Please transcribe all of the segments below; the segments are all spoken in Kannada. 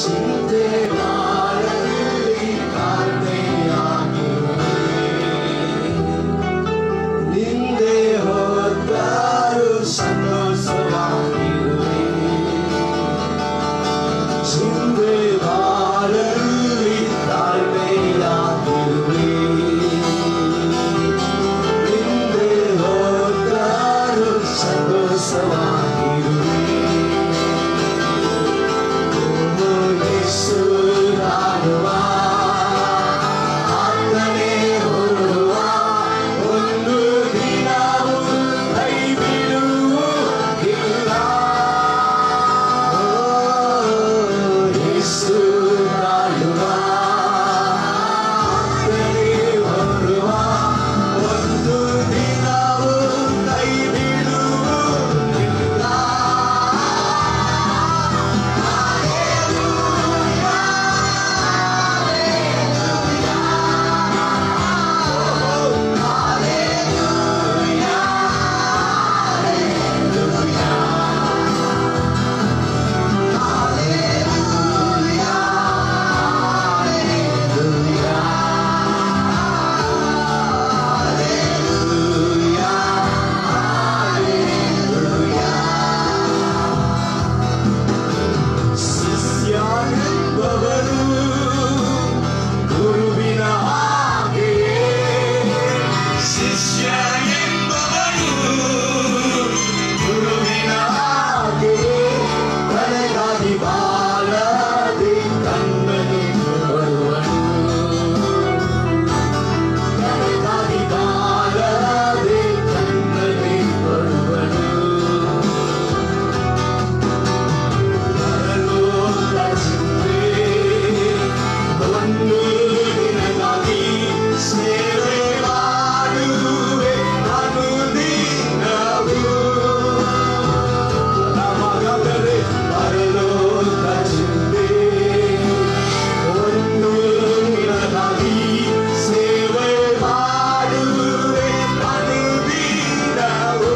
ಚಿಂತೆ ಮಾಡಲಿ ಕಾರಣೆಯಾಗಿರುವೆ ನಿಂದೆ ಹೊತ್ತಾರು ಸಂತೋಷವಾಗಿರುವೆ ಚಿಂತೆ ಮಾಡಲಿ ತಾಳ್ಮೆಯಾಗಿರುವೆ ನಿಂದೆ ಹೊತ್ತಾರು ಸಂತೋಷವಾಗಿರುವೆ ಒಂದು ದಿನವೂ ಕೈ ಬಿಡುವುದಿಲ್ಲ ಯೇಸು ನಾಡುವ ಆತನೇ ಬರುವ ಒಂದು ದಿನವೂ ಕೈ ಬಿಡುವುದಿಲ್ಲ ಶಿಷ್ಯನೆಂಬವರು ಗುರುವಿನ ಹಾಗೆಯೇ ಶಿಷ್ಯನೆಂಬವರು ಗುರುವಿನ ಹಾಗೆಯೇ ತಲೆಗಾಗಿ ಬಾಳದೆ ಕಣ್ಣನು ಬರುವನು ತಲೆಗಾಗಿ ಬಾಳದೆ ಕಣ್ಣನೆ ಬರುವನು ಒಂದು ದಿನವಾಗಿ ಸೇವೆ ಮಾಡುವೆ ನಾನು ದಿನವು ನಮಗಾದರೆ ಪರಲೋಕ ಚಿಂತೆ ಒಂದು ದಿನವಾಗಿ ಸೇವೆ ಮಾಡುವೆ ನಾನು ದಿನವು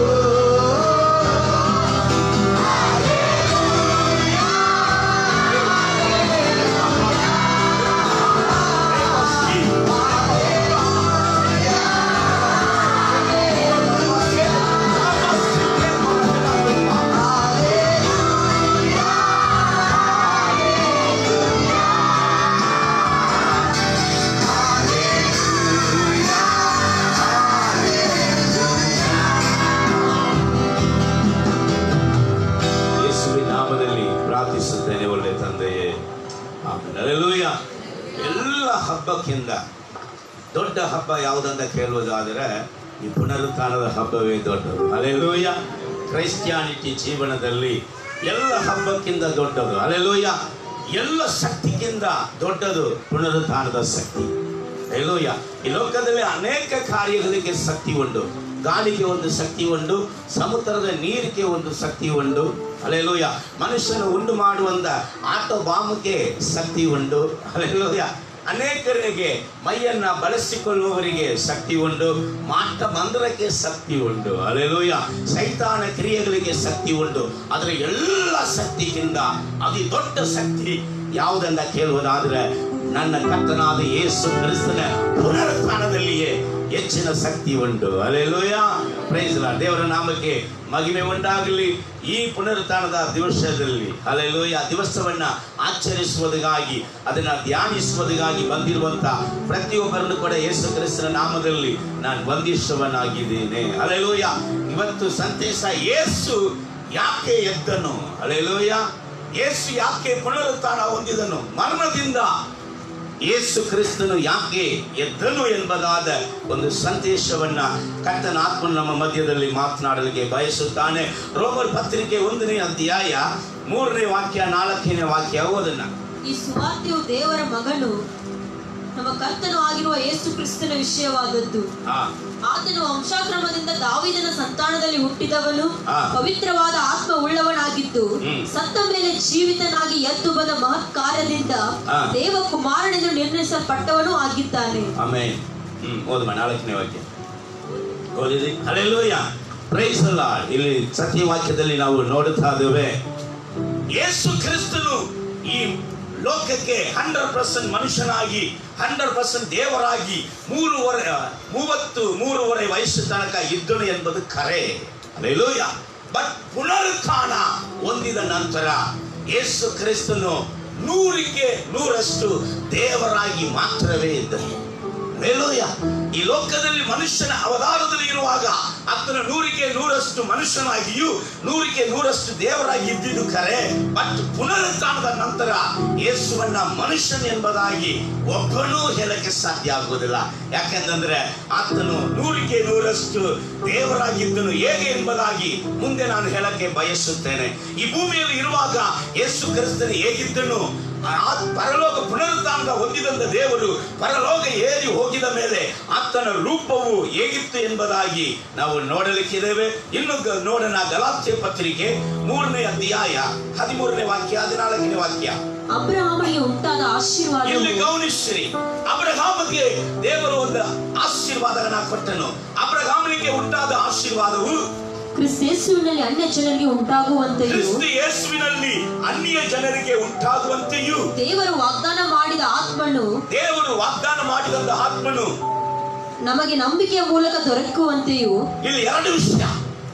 ಯೇಸುವಿನ ನಾಮದಲ್ಲಿ ಪ್ರಾರ್ಥಿಸುತ್ತೇನೆ ಒಳ್ಳೆ ತಂದೆಯೇ ಆಮೇಲೆ ಅಲ್ಲೆಲೂಯ ಎಲ್ಲ ಹಬ್ಬಕ್ಕಿಂತ ದೊಡ್ಡ ಹಬ್ಬ ಯಾವುದಂತ ಕೇಳುವುದಾದರೆ ಈ ಪುನರುತ್ಥಾನದ ಹಬ್ಬವೇ ದೊಡ್ಡದು ಅಲೆಲೂಯ ಕ್ರೈಸ್ಟಿಯಾನಿಟಿ ಜೀವನದಲ್ಲಿ ಎಲ್ಲ ಹಬ್ಬಕ್ಕಿಂತ ದೊಡ್ಡದು ಅಲೆಲೂಯ ಎಲ್ಲ ಶಕ್ತಿಗಿಂತ ದೊಡ್ಡದು ಪುನರುತ್ಥಾನದ ಶಕ್ತಿ ಅಲೆಲೂಯ ಈ ಲೋಕದಲ್ಲಿ ಅನೇಕ ಕಾರ್ಯಗಳಿಗೆ ಶಕ್ತಿ ಉಂಟು ಗಾಳಿಗೆ ಒಂದು ಶಕ್ತಿ ಉಂಟು ಸಮುದ್ರದ ನೀರಿಗೆ ಒಂದು ಶಕ್ತಿ ಉಂಟು ಅಲೆಲೂಯ ಮನುಷ್ಯನು ಉಂಟು ಮಾಡುವಂತ ಆಟೋ ಬಾಂಬ್ಗೆ ಶಕ್ತಿ ಉಂಟು ಅಲೆಲೂಯ ಅನೇಕರಿಗೆ ಮೈಯನ್ನ ಬಳಸಿಕೊಳ್ಳುವವರಿಗೆ ಶಕ್ತಿ ಉಂಟು ಮಾಟ ಮಂದಿರಕ್ಕೆ ಶಕ್ತಿ ಉಂಟು ಅಲೆಲೂಯ ಸೈತಾನ ಕ್ರಿಯೆಗಳಿಗೆ ಶಕ್ತಿ ಉಂಟು ಅದರ ಎಲ್ಲ ಶಕ್ತಿಗಿಂತ ಅತಿ ದೊಡ್ಡ ಶಕ್ತಿ ಯಾವುದನ್ನ ಕೇಳುವುದಾದ್ರೆ ನನ್ನ ಕರ್ತನಾದ ಯೇಸು ಕ್ರಿಸ್ತನ ಪುನರುತ್ಥಾನದಲ್ಲಿಯೇ ಹೆಚ್ಚಿನ ಶಕ್ತಿ ಉಂಟು ಅಲೆಲೂಯ ಪ್ರೈಸ್ ದೇವರ ನಾಮಕ್ಕೆ ಮಹಿಮೆ ಉಂಟಾಗಲಿ ಈ ಪುನರುತ್ಥಾನದ ದಿವಸದಲ್ಲಿ ಅಲೆಲೂಯ ದಿವಸವನ್ನ ಆಚರಿಸುವುದಕ್ಕಾಗಿ ಅದನ್ನ ಧ್ಯಾನಿಸುವುದಕ್ಕಾಗಿ ಬಂದಿರುವಂತ ಪ್ರತಿಯೊಬ್ಬರನ್ನು ಕೂಡ ಯೇಸು ಕ್ರಿಸ್ತನ ನಾಮದಲ್ಲಿ ನಾನು ವಂದಿಸುವನಾಗಿದ್ದೇನೆ ಅಲೆಲೂಯ ಇವತ್ತು ಸಂದೇಶ ಯೇಸು ಯಾಕೆ ಎದ್ದನು ಅಲೆಲೂಯ ಯೇಸು ಯಾಕೆ ಪುನರುತ್ಥಾನ ಹೊಂದಿದನು ಮರಣದಿಂದ ಯೇಸು ಕ್ರಿಸ್ತನು ಯಾಕೆ ಎದ್ದನು ಎಂಬುದಾದ ಒಂದು ಸಂದೇಶವನ್ನ ಕರ್ತನ ಆತ್ಮ ನಮ್ಮ ಮಧ್ಯದಲ್ಲಿ ಮಾತನಾಡಲಿಕ್ಕೆ ಬಯಸುತ್ತಾನೆ ರೋಮರ್ ಪತ್ರಿಕೆ ಒಂದನೇ ಅಧ್ಯಾಯ ಮೂರನೇ ವಾಕ್ಯ ನಾಲ್ಕನೇ ವಾಕ್ಯ ಓದನ್ನ ಈ ಸುವಾರ್ತೆಯು ದೇವರ ಮಗನು ನಮ್ಮ ಕರ್ತನು ಆಗಿರುವ ಯೇಸು ಕ್ರಿಸ್ತನ ವಿಷಯವಾದದ್ದು ಆ, ಆತನು ವಂಶಾಕ್ರಮದಿಂದ ದಾವಿದನ ಸಂತಾನದಲ್ಲಿ ಹುಟ್ಟಿದವನು ಆ. ಪವಿತ್ರವಾದ ಆತ್ಮ ಉಳ್ಳವನಾಗಿದ್ದು ಹ್ಮ್. ಸತ್ತ ಮೇಲೆ ಜೀವಿತನಾಗಿ ಎದ್ದು ಬಂದ ಮಹತ್ ಕಾರ್ಯದಿಂದ ಆ. ದೇವ ಕುಮಾರನೆಂದು ನಿರ್ಣಯಿಸಲ್ಪಟ್ಟವನು ಆಗಿದ್ದಾನೆ ಆಮೇಲೆ ಹ್ಮ್ ಓದಮ್ಮ ನಾಲ್ಕನೇ ವಾಕ್ಯ ಓದಿರಿ ಅಲ್ಲೆಲ್ಲೂಯ ಪ್ರೈಸ್ ಅಲ್ಲ ಇಲ್ಲಿ ಸತ್ಯವಾಕ್ಯದಲ್ಲಿ ನಾವು ನೋಡುತ್ತಾ ಇದ್ದೇವೆ ಯೇಸು ಕ್ರಿಸ್ತನು ಈ ಲೋಕಕ್ಕೆ ಹಂಡ್ರೆಡ್ ಪರ್ಸೆಂಟ್ ಮನುಷ್ಯನಾಗಿ ಹಂಡ್ರೆಡ್ ಪರ್ಸೆಂಟ್ ದೇವರಾಗಿ ಮೂರುವರೆ ಮೂವತ್ತು ಮೂರುವರೆ ವಯಸ್ಸು ತನಕ ಇದ್ದನು ಎಂಬುದು ಕರೆ ಅಲ್ಲೇಲೂಯ ಬಟ್ ಪುನರುತ್ಥಾನ ಹೊಂದಿದ ನಂತರ ಯೇಸು ಕ್ರಿಸ್ತನು ನೂರಿಗೆ ನೂರಷ್ಟು ದೇವರಾಗಿ ಮಾತ್ರವೇ ಇದ್ದರು ಅಲ್ಲೇಲೂಯ ಈ ಲೋಕದಲ್ಲಿ ಮನುಷ್ಯನ ಅವತಾರದಲ್ಲಿ ಇರುವಾಗ ಆತನ ನೂರಿಗೆ ನೂರಷ್ಟು ಮನುಷ್ಯನಾಗಿಯೂ ನೂರಿಗೆ ನೂರಷ್ಟು ದೇವರಾಗಿ ಇದ್ದಿದ್ದು ಕರೆ ಬಟ್ ಪುನರುತ್ಥಾನದ ನಂತರ ಯೇಸುವನ್ನ ಮನುಷ್ಯನ್ ಎಂಬುದಾಗಿ ಒಬ್ಬನೂ ಹೇಳಕ್ಕೆ ಸಾಧ್ಯ ಆಗುವುದಿಲ್ಲ ಯಾಕೆಂತಂದ್ರೆ ಆತನು ನೂರಿಗೆ ನೂರಷ್ಟು ದೇವರಾಗಿದ್ದನು ಹೇಗೆ ಎಂಬುದಾಗಿ ಮುಂದೆ ನಾನು ಹೇಳಕ್ಕೆ ಬಯಸುತ್ತೇನೆ ಈ ಭೂಮಿಯಲ್ಲಿ ಇರುವಾಗ ಯೇಸು ಕ್ರಿಸ್ತನು ಹೇಗಿದ್ದನು ಆ ಪರಲೋಕ ಪುನರುತ್ಥಾನದ ಹೊಂದಿದಂತ ದೇವರು ಪರಲೋಕ ಏರಿ ಹೋಗಿದ ಮೇಲೆ ಆತನ ರೂಪವು ಹೇಗಿತ್ತು ಎಂಬುದಾಗಿ ನಾವು ನೋಡಲಿಕ್ಕಿದ್ದೇವೆ ಇನ್ನು ಗ- ನೋಡೋಣ ಗಲಾತ್ಯ ಪತ್ರಿಕೆ ಮೂರನೇ ಅಧ್ಯಾಯ ಹದಿಮೂರನೇ ವಾಕ್ಯ ಹದಿನಾಲ್ಕನೇ ವಾಕ್ಯ ಅಬ್ರಹಾಮನಿಗೆ ಉಂಟಾದ ಆಶೀರ್ವಾದವು ಇಲ್ಲಿ ಗಮನಿಸಿರಿ ಅಬ್ರಹಾಮಗೆ ದೇವರು ಒಂದು ಆಶೀರ್ವಾದವನ್ನ ಕೊಟ್ಟನು ಅಬ್ರಹಾಮನಿಗೆ ಉಂಟಾದ ಆಶೀರ್ವಾದವು ಕ್ರಿಸ್ತೇಸುವಿನಲ್ಲಿ ಅನ್ಯ ಜನರಿಗೆ ಉಂಟಾಗುವಂತೆಯೂ ಕ್ರಿಸ್ತ ಯೇಸುವಿನಲ್ಲಿ ಅನ್ಯ ಜನರಿಗೆ ಉಂಟಾಗುವಂತೆಯೂ ದೇವರು ವಾಗ್ದಾನ ಮಾಡಿದ ಆತ್ಮನು ದೇವರು ವಾಗ್ದಾನ ಮಾಡಿದಂತ ಆತ್ಮನು ನಮಗೆ ನಂಬಿಕೆಯ ಮೂಲಕ ದೊರಕುವಂತೆಯೂ ಇಲ್ಲಿ ಎರಡು ವಿಷಯ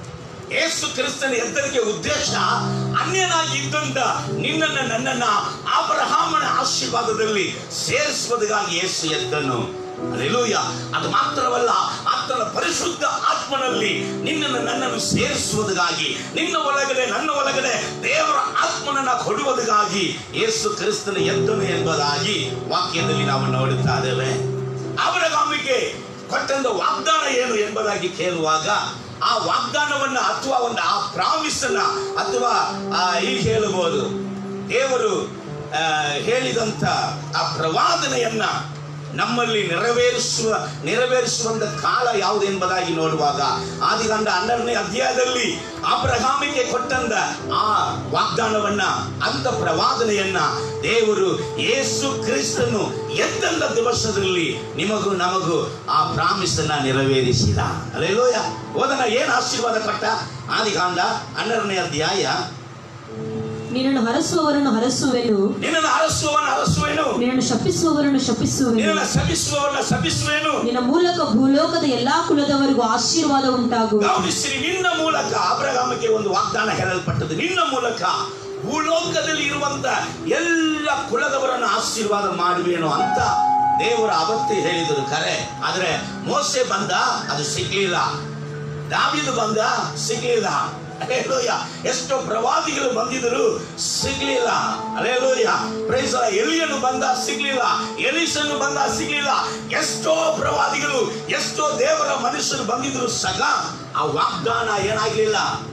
ಯೇಸು ಕ್ರಿಸ್ತನ ಎತ್ತರಿಕೆ ಉದ್ದೇಶ ಅನ್ಯನಾಗಿ ಇದ್ದಂತ ನಿನ್ನನ್ನ ನನ್ನನ್ನ ಅಬ್ರಹಾಮನ ಆಶೀರ್ವಾದದಲ್ಲಿ ಸೇರಿಸುವುದಕ್ಕಾಗಿ ಯೇಸು ಎದ್ದನು ಅಲ್ಲೆಲೂಯ ಅದು ಮಾತ್ರವಲ್ಲ ಆತನ ಪರಿಶುದ್ಧ ಆತ್ಮನಲ್ಲಿ ನಿನ್ನನ್ನು ನನ್ನನ್ನು ಸೇರಿಸುವುದಕ್ಕಾಗಿ ನಿನ್ನ ಒಳಗಡೆ ನನ್ನ ಒಳಗಡೆ ದೇವರ ಆತ್ಮನನ್ನ ಕೊಡುವುದಕ್ಕಾಗಿ ಯೇಸು ಕ್ರಿಸ್ತನ ಎದ್ದನು ಎಂಬುದಾಗಿ ವಾಕ್ಯದಲ್ಲಿ ನಾವು ನೋಡುತ್ತಾ ಇದ್ದೇವೆ ಅಬ್ರಹಾಮಿಗೆ ಕೊಟ್ಟಂತ ವಾಗ್ದಾನ ಏನು ಎಂಬುದಾಗಿ ಕೇಳುವಾಗ ಆ ವಾಗ್ದಾನವನ್ನ ಅಥವಾ ಒಂದು ಆ ಪ್ರಾಮಿಸ್ ಅನ್ನ ಅಥವಾ ಆ, ಹೀಗೆ ಹೇಳಬಹುದು ದೇವರು ಆ, ಹೇಳಿದಂತ ಆ ಪ್ರವಾದನೆಯನ್ನ ನಮ್ಮಲ್ಲಿ ನೆರವೇರಿಸುವ ನೆರವೇರಿಸುವಂತ ಕಾಲ ಯಾವುದು ಎಂಬುದಾಗಿ ನೋಡುವಾಗ ಆದಿಗಂಡ ಹನ್ನೆರಡನೇ ಅಧ್ಯಾಯದಲ್ಲಿ ಅಬ್ರಹಾಮಿಗೆ ಕೊಟ್ಟಂತ ಆ ವಾಗ್ದಾನವನ್ನ ಅಂತ ಪ್ರವಾದನೆಯನ್ನ ದೇವರು ಯೇಸು ಕ್ರಿಸ್ತನು ಎದ್ದಂತ ದಿವಸದಲ್ಲಿ ನಿಮಗೂ ನಮಗೂ ಆ ಪ್ರಾಮಿಸ್ ಅನ್ನ ನೆರವೇರಿಸಿದ ಅಲ್ಲೇಲೋಯ ಓದನ ಏನ್ ಆಶೀರ್ವಾದ ಕೊಟ್ಟ ಆದಿಕಾಂಡ ಹನ್ನೆರಡನೇ ಅಧ್ಯಾಯ ನಿನ್ನನ್ನು ಹರಸುವವರನ್ನು ಹರಸುವೆನು ನಿನ್ನನ್ನು ಅರಸುವವನ ಅರಸುವೇನು ನಿನ್ನನ್ನು ಶಪಿಸುವವರನ್ನು ಶಪಿಸುವೆನು ನಿನ್ನನ್ನು ಶಪಿಸುವವನ ಶಪಿಸುವೇನು ನಿನ್ನ ಮೂಲಕ ಭೂಲೋಕದ ಎಲ್ಲಾ ಕುಲದವರಿಗೂ ಆಶೀರ್ವಾದ ಉಂಟಾಗುವುದು ಗಮನಿಸಿರಿ ನಿನ್ನ ಮೂಲಕ ಅಬ್ರಹಾಮಕ್ಕೆ ಒಂದು ವಾಗ್ದಾನ ಹೇಳಲ್ಪಟ್ಟದ್ದು ನಿನ್ನ ಮೂಲಕ ಭೂಲೋಕದಲ್ಲಿ ಇರುವಂತ ಎಲ್ಲ ಕುಲದವರನ್ನು ಆಶೀರ್ವಾದ ಮಾಡುವೇನು ಅಂತ ದೇವರು ಅವತ್ತೇ ಹೇಳಿದರು ಕರೆ ಆದ್ರೆ ಮೋಸೆ ಬಂದ ಅದು ಸಿಗ್ಲಿಲ್ಲ ದಾವಿದು ಬಂದ ಸಿಗ್ಲಿಲ್ಲ ಅಲೇಲೋಯ ಎಷ್ಟೋ ಪ್ರವಾದಿಗಳು ಬಂದಿದ್ರು ಸಿಗ್ಲಿಲ್ಲ ಅಲೇಲೋಯ ಪ್ರೈಸ್ ಎಲಿಯನು ಬಂದ ಸಿಗ್ಲಿಲ್ಲ ಎಲಿಸನು ಬಂದ ಸಿಗ್ಲಿಲ್ಲ ಎಷ್ಟೋ ಪ್ರವಾದಿಗಳು ಎಷ್ಟೋ ದೇವರ ಮನುಷ್ಯರು ಬಂದಿದ್ರು ಸಗ ಆ ವಾಗ್ದಾನ ಏನಾಗ್ಲಿಲ್ಲ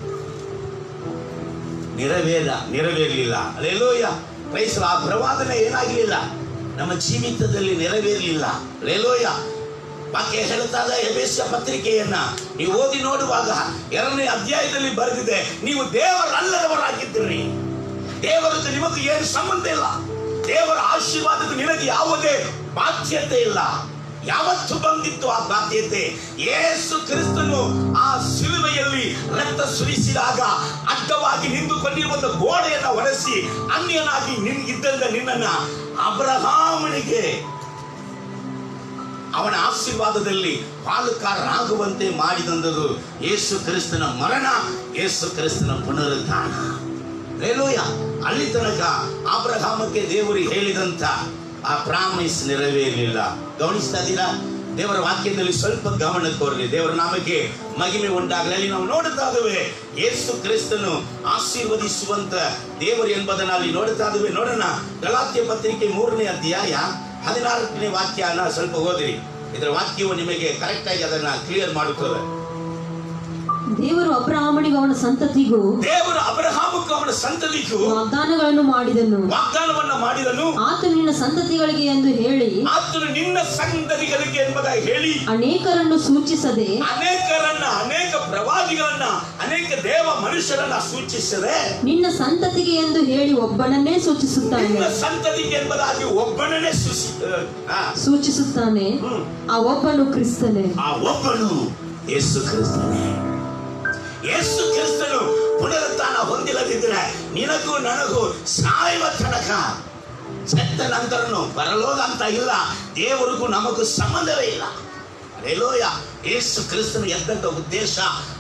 ನೆರವೇರ ನೆರವೇರಲಿಲ್ಲ ಅಲ್ಲೇಲೋಯ ಪ್ರೈಸ್ ಆ ಪ್ರವಾದನೆ ಏನಾಗಲಿಲ್ಲ ನಮ್ಮ ಜೀವಿತದಲ್ಲಿ ನೆರವೇರಲಿಲ್ಲ ಅಲ್ಲೇಲೋಯ ವಾಕ್ಯ ಹೇಳ್ತಾದ ಎಬೇಸ್ಯ ಪತ್ರಿಕೆಯನ್ನ ನೀವು ಓದಿ ನೋಡುವಾಗ ಎರಡನೇ ಅಧ್ಯಾಯದಲ್ಲಿ ಬರೆದಿದೆ ನೀವು ದೇವರಲ್ಲದವರಾಗಿದ್ದೀರಿ ದೇವರದ್ದು ನಿಮಗೂ ಏನು ಸಂಬಂಧ ಇಲ್ಲ ದೇವರ ಆಶೀರ್ವಾದದ ನಿನಗೆ ಯಾವುದೇ ಬಾಧ್ಯತೆ ಇಲ್ಲ ಯಾವತ್ತು ಬಂದಿತ್ತು ಆ ಬಾಧ್ಯತೆ ಯೇಸು ಕ್ರಿಸ್ತನು ಆ ಸಿಲುವೆಯಲ್ಲಿ ರಕ್ತ ಸುರಿಸಿದಾಗ ಅಡ್ಡವಾಗಿ ನಿಂತುಕೊಂಡಿರುವಂತ ಗೋಡೆಯನ್ನ ಒರೆಸಿ ಅನ್ಯನಾಗಿ ನಿನ್ ಇದ್ದಂತ ನಿನ್ನನ್ನ ಅಬ್ರಹಾಮನಿಗೆ ಅವನ ಆಶೀರ್ವಾದದಲ್ಲಿ ಪಾಲುಕಾರರಾಗುವಂತೆ ಮಾಡಿದಂದರು ಯೇಸು ಕ್ರಿಸ್ತನ ಮರಣ ಯೇಸು ಕ್ರಿಸ್ತನ ಪುನರುತ್ಥಾನ ಲೇಲೂಯ ಅಲ್ಲಿ ತನಕ ಅಬ್ರಹಾಮಕ್ಕೆ ದೇವರು ಹೇಳಿದಂತ ಆ ಪ್ರಾಮಿಸ್ ನೆರವೇರಲಿಲ್ಲ ಗಮನಿಸ್ತಾ ಇದ್ದೀರಾ ದೇವರ ವಾಕ್ಯದಲ್ಲಿ ಸ್ವಲ್ಪ ಗಮನ ಕೋರಲಿ ದೇವರ ನಾಮಕ್ಕೆ ಮಹಿಮೆ ಉಂಟಾಗಲಿ ಅಲ್ಲಿ ನಾವು ನೋಡುತ್ತಾ ಇದ್ದೇವೆ ಯೇಸು ಕ್ರಿಸ್ತನು ಆಶೀರ್ವದಿಸುವಂತ ದೇವರು ಎಂಬುದನ್ನು ಅಲ್ಲಿ ನೋಡುತ್ತಾ ಇದ್ದೇವೆ ನೋಡೋಣ ಗಲಾತ್ಯ ಪತ್ರಿಕೆ ಮೂರನೇ ಅಧ್ಯಾಯ ಹದಿನಾಲ್ಕನೇ ವಾಕ್ಯನ ಸ್ವಲ್ಪ ಓದಿರಿ ಇದರ ವಾಕ್ಯವು ನಿಮಗೆ ಕರೆಕ್ಟ್ ಆಗಿ ಅದನ್ನ ಕ್ಲಿಯರ್ ಮಾಡುತ್ತದೆ ದೇವರು ಅಬ್ರಹಾಮನಿಗೂ ಅವನ ಸಂತತಿಗೂ ದೇವರು ಅಬ್ರಹಾಮಕ್ಕೂ ಅವನ ಸಂತತಿಗೂ ವಾಗ್ದಾನಗಳನ್ನು ಮಾಡಿದನು ವಾಗ್ದಾನವನ್ನ ಮಾಡಿದನು ಆತನು ನಿನ್ನ ಸಂತತಿಗಳಿಗೆ ಎಂದು ಹೇಳಿ ಆತನು ನಿನ್ನ ಸಂತತಿಗಳಿಗೆ ಎಂಬುದಾಗಿ ಹೇಳಿ ಅನೇಕರನ್ನು ಸೂಚಿಸದೆ ಅನೇಕರನ್ನ ಅನೇಕ ಪ್ರವಾದಿಗಳನ್ನ ಅನೇಕ ದೇವ ಮನುಷ್ಯರನ್ನ ಸೂಚಿಸದೆ ನಿನ್ನ ಸಂತತಿಗೆ ಎಂದು ಹೇಳಿ ಒಬ್ಬನನ್ನೇ ಸೂಚಿಸುತ್ತಾನೆ ನಿನ್ನ ಸಂತತಿಗೆ ಎಂಬುದಾಗಿ ಒಬ್ಬನನ್ನೇ ಸೂಚಿ ಆ, ಸೂಚಿಸುತ್ತಾನೆ ಹ್ಮ್. ಆ ಒಬ್ಬನು ಕ್ರಿಸ್ತನೇ ಆ ಒಬ್ಬನು ಯೇಸು ಕ್ರಿಸ್ತನೇ ಯೇಸು ಕ್ರಿಸ್ತನು ಪುನರುತ್ಥಾನ ಹೊಂದಿಲ್ಲದಿದ್ರೆ ನಿನಗೂ ನನಗೂ ಸಾಯುವ ತನಕ ಸತ್ತ ನಂತರನು ಪರಲೋಕ ಅಂತ ಇಲ್ಲ ದೇವರಿಗೂ ನಮಗೂ ಸಂಬಂಧವೇ ಇಲ್ಲ ಅಲೆಲೋಯ ಯೇಸು ಕ್ರಿಸ್ತನ ಎದ್ದಂತ ಉದ್ದೇಶ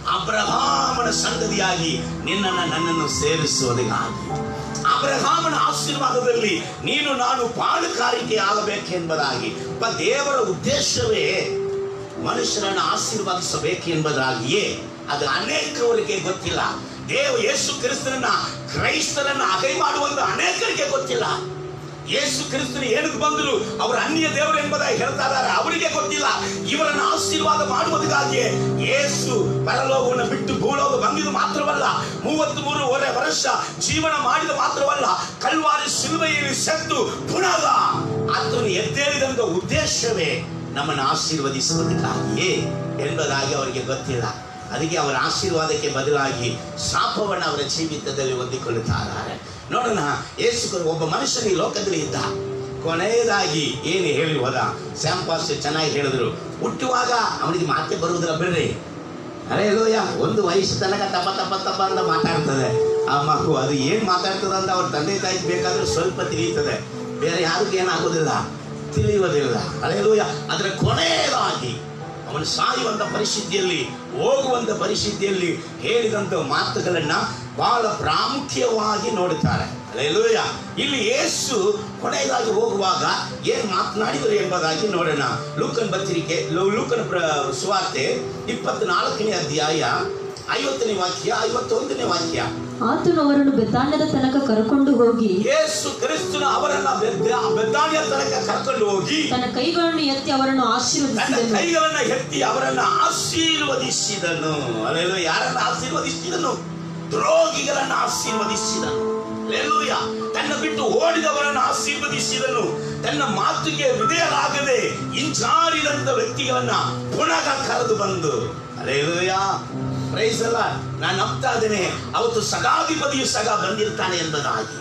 ಅಬ್ರಹಾಮನ ಸಂಗತಿಯಾಗಿ ನಿನ್ನನ್ನು ನನ್ನನ್ನು ಸೇರಿಸುವುದಕ್ಕಾಗಿ ಅಬ್ರಹಾಮನ ಆಶೀರ್ವಾದದಲ್ಲಿ ನೀನು ನಾನು ಪಾಲುಕಾರಿಕೆ ಆಗಬೇಕೆಂಬುದಾಗಿ ಪ ದೇವರ ಉದ್ದೇಶವೇ ಮನುಷ್ಯರನ್ನು ಆಶೀರ್ವಾದಿಸಬೇಕು ಎಂಬುದಾಗಿಯೇ ಅದು ಅನೇಕವರಿಗೆ ಗೊತ್ತಿಲ್ಲ ದೇವ ಯೇಸು ಕ್ರಿಸ್ತನನ್ನ ಕ್ರೈಸ್ತರನ್ನ ಅಗೈ ಮಾಡುವಂತ ಅನೇಕರಿಗೆ ಗೊತ್ತಿಲ್ಲ ಯೇಸು ಕ್ರಿಸ್ತನು ಏನಕ್ಕೆ ಬಂದರು ಅವರು ಅನ್ಯ ದೇವರು ಎಂಬುದಾಗಿ ಹೇಳ್ತಾ ಇದ್ದಾರೆ ಅವರಿಗೆ ಗೊತ್ತಿಲ್ಲ ಇವರನ್ನು ಆಶೀರ್ವಾದ ಮಾಡುವುದಕ್ಕಾಗಿಯೇ ಯೇಸು ಪರಲೋಕವನ್ನು ಬಿಟ್ಟು ಭೂಲೋಕ ಬಂದಿದ್ದು ಮಾತ್ರವಲ್ಲ ಮೂವತ್ತ್ ಮೂರುವರೆ ವರ್ಷ ಜೀವನ ಮಾಡಿದ ಮಾತ್ರವಲ್ಲ ಕಲ್ವಾರಿ ಸಿಲುಬೆಯಲ್ಲಿ ಸತ್ತು ಪುನಃ ಆತನು ಎದ್ದೇಳಿದಂತ ಉದ್ದೇಶವೇ ನಮ್ಮನ್ನು ಆಶೀರ್ವದಿಸುವುದಕ್ಕಾಗಿಯೇ ಎಂಬುದಾಗಿ ಅವರಿಗೆ ಗೊತ್ತಿಲ್ಲ ಅದಕ್ಕೆ ಅವರ ಆಶೀರ್ವಾದಕ್ಕೆ ಬದಲಾಗಿ ಶಾಪವನ್ನು ಅವರ ಜೀವಿತದಲ್ಲಿ ಹೊಂದಿಕೊಳ್ಳುತ್ತಾ ಇದ್ದಾರೆ ನೋಡೋಣ ಯೇಸು ಕ್ರಿ- ಒಬ್ಬ ಮನುಷ್ಯನ ಈ ಲೋಕದಲ್ಲಿ ಇದ್ದ ಕೊನೆಯದಾಗಿ ಏನು ಹೇಳಿ ಹೋದ ಸ್ಯಾಂಪಾಸ್ ಚೆನ್ನಾಗಿ ಹೇಳಿದ್ರು ಹುಟ್ಟುವಾಗ ಅವನಿಗೆ ಮಾತೆ ಬರುವುದಿಲ್ಲ ಬಿಡ್ರಿ ಅರೇ ಲೋಯ ಒಂದು ವಯಸ್ಸು ತನಕ ತಪ್ಪ ತಪ್ಪ ತಪ್ಪ ಅಂತ ಮಾತಾಡ್ತದೆ ಆ ಮಗು ಅದು ಏನು ಮಾತಾಡ್ತದೆ ಅಂತ ಅವ್ರ ತಂದೆ ತಾಯಿ ಬೇಕಾದ್ರೆ ಸ್ವಲ್ಪ ತಿಳಿಯುತ್ತದೆ ಬೇರೆ ಯಾರಿಗೂ ಏನಾಗೋದಿಲ್ಲ ತಿಳಿಯುವುದಿಲ್ಲ ಅಲೆಲೂಯ ಅದರ ಕೊನೆಯದಾಗಿ ಅವನು ಸಾಯುವಂತ ಪರಿಸ್ಥಿತಿಯಲ್ಲಿ ಹೋಗುವಂತ ಪರಿಸ್ಥಿತಿಯಲ್ಲಿ ಹೇಳಿದಂತ ಮಾತುಗಳನ್ನ ಬಹಳ ಪ್ರಾಮುಖ್ಯವಾಗಿ ನೋಡುತ್ತಾರೆ ಅಲೆಲೂಯ ಇಲ್ಲಿ ಯೇಸು ಕೊನೆಯದಾಗಿ ಹೋಗುವಾಗ ಏನ್ ಮಾತನಾಡಿದರು ಎಂಬುದಾಗಿ ನೋಡೋಣ ಲೂಕನ್ ಪತ್ರಿಕೆ ಲೂ- ಲೂಕನ ಪ್ರ- ಸುವಾರ್ತೆ ಇಪ್ಪತ್ನಾಲ್ಕನೇ ಅಧ್ಯಾಯ ಐವತ್ತನೇ ವಾಕ್ಯ ಐವತ್ತೊಂದನೇ ವಾಕ್ಯ ಆತನು ಅವರನ್ನು ಬೆತ್ತಾನ್ಯದ ತನಕ ಕರ್ಕೊಂಡು ಹೋಗಿ ಯೇಸು ಕ್ರಿಸ್ತನ ಅವರನ್ನ ಬೆದ್ದ- ಬೆದ್ದಾನಿಯ ತನಕ ಕರ್ಕೊಂಡು ಹೋಗಿ ತನ್ನ ಕೈಗಳನ್ನು ಎತ್ತಿ ಅವರನ್ನು ತನ್ನ ಆಶೀರ್ವದಿಸಿದನು ಕೈಗಳನ್ನ ಎತ್ತಿ ಅವರನ್ನ ಆಶೀರ್ವದಿಸಿದನು ಅಲ್ಲೆಲ್ಲೋ ಯಾರನ್ನ ಆಶೀರ್ವದಿಸಿದನು ದ್ರೋಗಿಗಳನ್ನ ಆಶೀರ್ವದಿಸಿದನು ಅಲ್ಲೆಲ್ಲೂಯ ತನ್ನ ಬಿಟ್ಟು ಓಡಿದವರನ್ನು ಆಶೀರ್ವದಿಸಿದನು ತನ್ನ ಮಾತಿಗೆ ವಿಧೇಯರಾಗದೆ ಹಿಂಜಾರಿದಂತ ವ್ಯಕ್ತಿಗಳನ್ನ ಪುನಃ ಕರೆದು ಬಂದು ಅಲ್ಲೆಲ್ಲೂಯ ಪ್ರೈಸ್ ಅಲ್ಲ ನಾನು ನಂಬ್ತಾ ಇದ್ದೇನೆ ಅವತ್ತು ಸಗಾಧಿಪತಿಯು ಸಗ ಬಂದಿರ್ತಾನೆ ಎಂಬುದಾಗಿ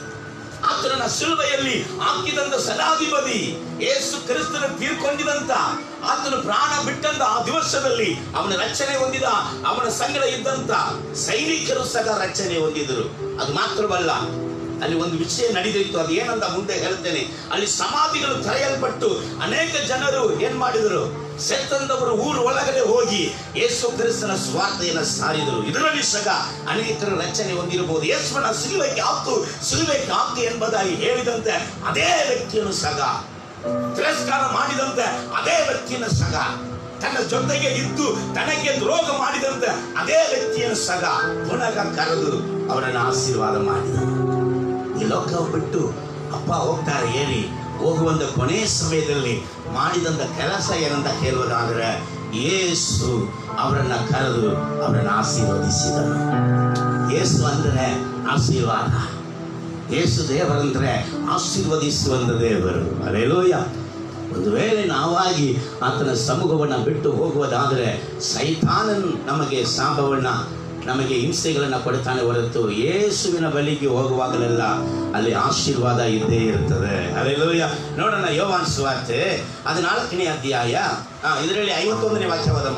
ಆತನ ಸಿಲುಬೆಯಲ್ಲಿ ಹಾಕಿದಂತ ಸದಾಧಿಪತಿ ಏಸು ಕ್ರಿಸ್ತನ ತೀರ್ಕೊಂಡಿದಂತ ಆತನು ಪ್ರಾಣ ಬಿಟ್ಟಂತ ಆ ದಿವಸದಲ್ಲಿ ಅವನ ರಕ್ಷಣೆ ಹೊಂದಿದ ಅವನ ಸಂಗಡ ಇದ್ದಂತ ಸೈನಿಕರು ಸಹ ರಕ್ಷಣೆ ಹೊಂದಿದರು ಅದು ಮಾತ್ರವಲ್ಲ ಅಲ್ಲಿ ಒಂದು ವಿಷಯ ನಡೆದಿತ್ತು ಅದು ಏನಂತ ಮುಂದೆ ಹೇಳ್ತೇನೆ ಅಲ್ಲಿ ಸಮಾಧಿಗಳು ತೆರೆಯಲ್ಪಟ್ಟು ಅನೇಕ ಜನರು ಏನ್ ಮಾಡಿದರು ಸೆತ್ತಂದವರು ಊರು ಒಳಗಡೆ ಹೋಗಿ ಯೇಸು ಕ್ರಿಸ್ತನ ಸ್ವಾರ್ಥೆಯನ್ನು ಸಾರಿದರು ಇದರಲ್ಲಿ ಸಹ ಅನೇಕರ ರಚನೆ ಹೊಂದಿರಬಹುದು ಯೇಸುವನ ಸಿಲುವೆಗೆ ಹಾಕು ಸಿಲುವೆಗೆ ಹಾಕು ಎಂಬುದಾಗಿ ಹೇಳಿದಂತೆ ಅದೇ ವ್ಯಕ್ತಿಯನ್ನು ಸಹ ತಿರಸ್ಕಾರ ಮಾಡಿದಂತೆ ಅದೇ ವ್ಯಕ್ತಿಯನ್ನು ಸಹ ತನ್ನ ಜೊತೆಗೆ ಇದ್ದು ತನಗೆ ದ್ರೋಹ ಮಾಡಿದಂತೆ ಅದೇ ವ್ಯಕ್ತಿಯನ್ನು ಸಹ ಪುನಃ ಕರೆದು ಅವರನ್ನು ಆಶೀರ್ವಾದ ಮಾಡಿದರು ಈ ಲೋಕ ಬಿಟ್ಟು ಅಪ್ಪ ಹೋಗ್ತಾರೆ ಏರಿ ಹೋಗುವಂತ ಕೊನೆ ಸಮಯದಲ್ಲಿ ಮಾಡಿದಂತ ಕೆಲಸ ಏನಂತ ಹೇಳುವುದಾದ್ರೆ ಯೇಸು ಅವರನ್ನ ಕರೆದು ಅವರನ್ನು ಆಶೀರ್ವದಿಸಿದನು ಯೇಸು ಅಂದ್ರೆ ಆಶೀರ್ವಾದ ಯೇಸು ದೇವರಂದ್ರೆ ಆಶೀರ್ವದಿಸುವಂತ ದೇವರು ಅಲೆಲೋಯ ಒಂದು ವೇಳೆ ನಾವಾಗಿ ಆತನ ಸಮೂಹವನ್ನು ಬಿಟ್ಟು ಹೋಗುವುದಾದರೆ ಸೈತಾನನ್ ನಮಗೆ ಶಾಪವನ್ನ ನಮಗೆ ಹಿಂಸೆಗಳನ್ನು ಕೊಡ್ತಾನೆ ಹೊರತು ಯೇಸುವಿನ ಬಳಿಗೆ ಹೋಗುವಾಗಲೆಲ್ಲ ಅಲ್ಲಿ ಆಶೀರ್ವಾದ ಇದ್ದೇ ಇರ್ತದೆ ಅಲ್ಲೆಲ್ಲೂಯ ನೋಡೋಣ ಯೋವಾನ್ ಸುವಾರ್ತೆ ಹದಿನಾಲ್ಕನೇ ಅಧ್ಯಾಯ ಆ, ಇದರಲ್ಲಿ ಐವತ್ತೊಂದನೇ ವಾಕ್ಯವಾದಮ್ಮ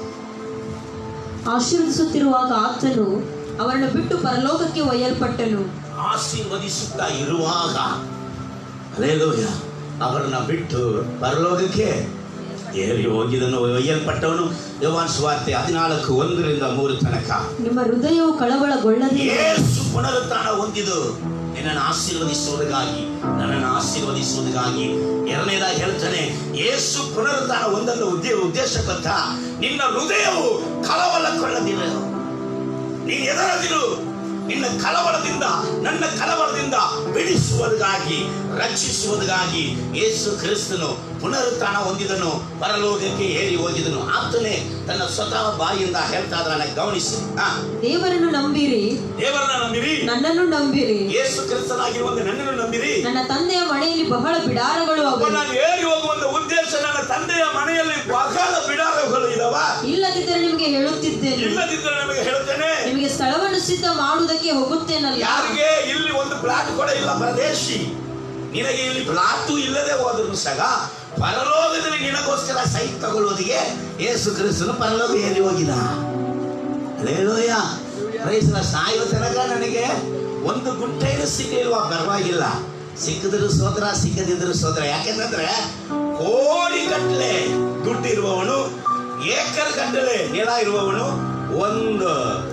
ಆಶೀರ್ವದಿಸುತ್ತಿರುವಾಗ ಆತನು ಅವರನ್ನು ಬಿಟ್ಟು ಪರಲೋಕಕ್ಕೆ ಒಯ್ಯಲ್ಪಟ್ಟನು ಆಶೀರ್ವದಿಸುತ್ತಾ ಇರುವಾಗ ಅಲ್ಲೇಲೂಯ ಅವರನ್ನ ಬಿಟ್ಟು ಪರಲೋಕಕ್ಕೆ ಏರಿ ಹೋಗಿದನು ಒಯ್ಯಲ್ಪಟ್ಟವನು ಯೋವಾನ್ ಸುವಾರ್ತೆ ಹದಿನಾಲ್ಕು ಒಂದರಿಂದ ಮೂರು ತನಕ ನಿಮ್ಮ ಹೃದಯವು ಕಳವಳಗೊಳ್ಳದೆ ಯೇಸು ಪುನರುತ್ಥಾನ ಹೊಂದಿದು ನಿನ್ನನ್ನು ಆಶೀರ್ವದಿಸುವುದಕ್ಕಾಗಿ ನನ್ನನ್ನು ಆಶೀರ್ವದಿಸುವುದಕ್ಕಾಗಿ ಎರಡನೇದಾಗಿ ಹೇಳ್ತಾನೆ ಯೇಸು ಪುನರುತ್ಥಾನ ಹೊಂದಲು ಉದ್ದೇ ಉದ್ದೇಶ ಗೊತ್ತಾ ನಿನ್ನ ಹೃದಯವು ಕಳವಳಗೊಳ್ಳದಿರು ನೀನು ಎದರದಿರು ನಿನ್ನ ಕಳವಳದಿಂದ ನನ್ನ ಕಳವಳದಿಂದ ಬಿಡಿಸುವುದಕ್ಕಾಗಿ ರಕ್ಷಿಸುವುದಕ್ಕಾಗಿ ಯೇಸು ಕ್ರಿಸ್ತನು ಪುನರುತ್ಥಾನ ಹೊಂದಿದನು ಪರಲೋಕಕ್ಕೆ ಏರಿ ಹೋಗಿದನು ಆತನೇ ತನ್ನ ಸ್ವತಃ ಬಾಯಿಯಿಂದ ಹೇಳ್ತಾ ಇದ್ದಾನೆ ಗಮನಿಸಿ ಹಾ ದೇವರನ್ನು ನಂಬಿರಿ ದೇವರನ್ನ ನಂಬಿರಿ ನನ್ನನ್ನು ನಂಬಿರಿ ಯೇಸು ಕ್ರಿಸ್ತನಾಗಿರುವಂತೆ ನನ್ನನ್ನು ನಂಬಿರಿ ನನ್ನ ತಂದೆಯ ಮನೆಯಲ್ಲಿ ಬಹಳ ಬಿಡಾರಗಳು ಅಪ್ಪ, ಅವೆ ನಾನು ಏರಿ ಹೋಗುವಂತ ಉದ್ದೇಶ ನನ್ನ ತಂದೆಯ ಮನೆಯಲ್ಲಿ ಬಹಳ ಬಿಡಾರಗಳು ಇದಾವ ಇಲ್ಲದಿದ್ದರೆ ನಿಮಗೆ ಹೇಳುತ್ತಿದ್ದೇನೆ ಇಲ್ಲದಿದ್ದರೆ ನಮಗೆ ಹೇಳ್ತೇನೆ ನಿಮಗೆ ಸ್ಥಳವನ್ನು ಸಿದ್ಧ ಮಾಡುವುದಕ್ಕೆ ಹೋಗುತ್ತೇನಲ್ಲ ಯಾರಿಗೆ ಇಲ್ಲಿ ಒಂದು ಪ್ಲಾಟ್ ಕೂಡ ಇಲ್ಲ ಪ್ರದೇಶಿ ನಿನಗೆ ಇಲ್ಲಿ ಪ್ಲಾಟು ಇಲ್ಲದೆ ಹೋದ್ರು ಸಹ ಪರಲೋಕದಲ್ಲಿ ನಿನಗೋಸ್ಕರ ಸೈಟ್ ತಗೊಳ್ಳೋದಿಗೆ ಯೇಸು ಕ್ರಿಸ್ತನು ಪರಲೋಕ ಏರಿ ಹೋಗಿದ ಅಲ್ಲೇಲೂಯ ಪ್ರೈಸ್ನ ಸಾಯುವ ತನಕ ನನಗೆ ಒಂದು ಗುಂಟೆಯನ್ನು ಸಿಗಲಿಲ್ವಾ ಪರವಾಗಿಲ್ಲ ಸಿಕ್ಕಿದ್ರು ಸೋದ್ರ ಸಿಕ್ಕದಿದ್ರು ಸೋದ್ರ ಯಾಕೆಂದ್ರೆ ಕೋಡಿ ಗಟ್ಟಲೆ ದುಡ್ಡು ಇರುವವನು ಏಕರ್ ಗಟ್ಟಲೆ ನೆಲ ಇರುವವನು ಒಂದು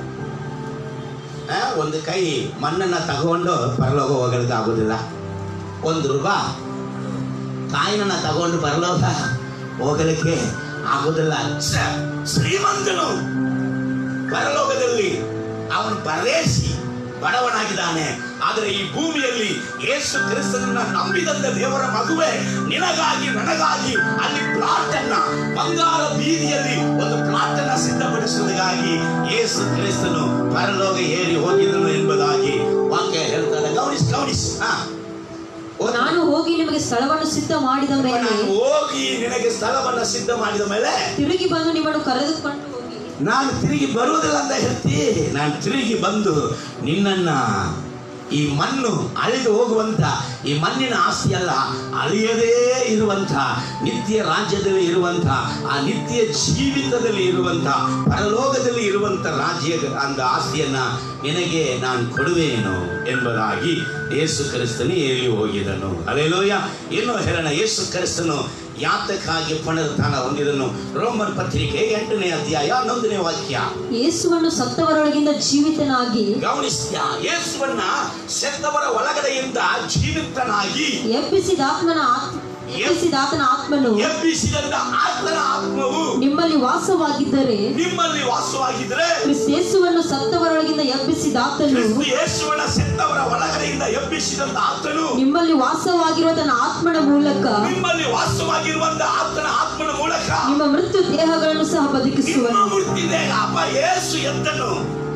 ಆ, ಒಂದು ಕೈ ಮಣ್ಣನ್ನ ತಗೊಂಡು ಪರಲೋಕ ಹೋಗಲಿಕ್ಕೆ ಆಗುದಿಲ್ಲ ಒಂದು ರೂಪಾಯಿ ಕಾಯಿನನ್ನ ತಗೊಂಡು ಪರಲೋಕ ಹೋಗಲಿಕ್ಕೆ ಆಗುದಿಲ್ಲ ಸ- ಶ್ರೀಮಂತನು ಪರಲೋಕದಲ್ಲಿ ಅವನು ಪರದೇಶಿ ಬಡವನಾಗಿದ್ದಾನೆ ಆದರೆ ಈ ಭೂಮಿಯಲ್ಲಿ ಯೇಸು ಕ್ರಿಸ್ತನನ್ನ ನಂಬಿದಂತ ದೇವರ ಮಗುವೆ ನಿನಗಾಗಿ ನನಗಾಗಿ ಅಲ್ಲಿ ಪ್ಲಾಟ್ ಅನ್ನ ಬಂಗಾರ ಬೀದಿಯಲ್ಲಿ ಒಂದು ಪ್ಲಾಟ್ ಅನ್ನ ಸಿದ್ಧಪಡಿಸುವುದಕ್ಕಾಗಿ ಯೇಸು ಕ್ರಿಸ್ತನು ಪರಲೋಕ ಏರಿ ಹೋಗಿದ್ದನು ಎಂಬುದಾಗಿ ವಾಕ್ಯ ಹೇಳ್ತಾರೆ ಗಮನಿಸಿ ಗಮನಿಸಿ ಹಾ ಒಂದು- ನಾನು ಹೋಗಿ ನಿಮಗೆ ಸ್ಥಳವನ್ನು ಸಿದ್ಧ ಮಾಡಿದ ಮೇಲೆ ನಾನು ಹೋಗಿ ನಿನಗೆ ಸ್ಥಳವನ್ನ ಸಿದ್ಧ ಮಾಡಿದ ಮೇಲೆ ತಿರುಗಿ ಬಂದು ನಿಮ್ಮನ್ನು ಕರೆದುಕೊಂಡು ಹೋಗಿ ನಾನು ತಿರುಗಿ ಬರುವುದಿಲ್ಲ ಅಂತ ಹೇಳ್ತಿ ನಾನು ತಿರುಗಿ ಬಂದು ನಿನ್ನನ್ನ ಈ ಮಣ್ಣು ಅಳಿದು ಹೋಗುವಂತ ಈ ಮಣ್ಣಿನ ಆಸ್ತಿ ಅಲ್ಲ ಅಳಿಯದೇ ಇರುವಂತ ನಿತ್ಯ ರಾಜ್ಯದಲ್ಲಿ ಇರುವಂತ ಆ ನಿತ್ಯ ಜೀವಿತದಲ್ಲಿ ಇರುವಂತ ಪರಲೋಕದಲ್ಲಿ ಇರುವಂತ ರಾಜ್ಯ ಅಂದ ಆಸ್ತಿಯನ್ನ ನಿನಗೆ ನಾನು ಕೊಡುವೇನು ಎಂಬುದಾಗಿ ಯೇಸು ಕ್ರಿಸ್ತನು ಹೇಳಿ ಹೋಗಿದನು ಅಲೆಲೋಯ ಏನು ಹೇಳೋಣ ಯೇಸು ಕ್ರಿಸ್ತನು ಯಾತಕ್ಕಾಗಿ ಪುನರುತ್ಥಾನ ಹೊಂದಿದನು ರೋಮನ್ ಪತ್ರಿಕೆ ಎಂಟನೇ ಅಧ್ಯಾಯ ಹನ್ನೊಂದನೇ ವಾಕ್ಯ ಯೇಸುವನ್ನು ಸತ್ತವರೊಳಗಿಂದ ಜೀವಿತನಾಗಿ ಗಮನಿಸ್ತ್ಯ ಯೇಸುವನ್ನ ಸೆತ್ತವರ ಒಳಗಡೆಯಿಂದ ಜೀವಿತನಾಗಿ ಎಬ್ಬಿಸಿದಾತ್ಮನ ಆತ್ಮ ಎಬ್ಬಿಸಿದಾತನ ಆತ್ಮನು ಎಬ್ಬಿಸಿದಂತ ಆತ್ಮನ ಆತ್ಮವು ನಿಮ್ಮಲ್ಲಿ ವಾಸವಾಗಿದ್ದರೆ ನಿಮ್ಮಲ್ಲಿ ವಾಸವಾಗಿದ್ರೆ ಕ್ರಿಸ್ತೇಸುವನ್ನು ಸತ್ತವರೊಳಗಿಂದ ಎಬ್ಬಿಸಿದಾತನು ಕ್ರಿಸ್ತ ಯೇಸುವನ್ನ ಸೆತ್ತವರ ಒಳಗಡೆಯಿಂದ ಎಬ್ಬಿಸಿದಂತ ಆತ್ಮನು ನಿಮ್ಮಲ್ಲಿ ವಾಸವಾಗಿರುವ ತನ್ನ ಆತ್ಮನ ಮೂಲಕ ನಿಮ್ಮಲ್ಲಿ ವಾಸವಾಗಿರುವಂತ ಆತ್ಮನ ಆತ್ಮನ ಮೂಲಕ ನಿಮ್ಮ ಮೃತ್ಯು ದೇಹಗಳನ್ನು ಸಹ ನಿಮ್ಮ ಬದುಕಿಸುವನು ಮುಟ್ಟಿದೆ ಅಪ್ಪ ಯೇಸು ಎದ್ದನು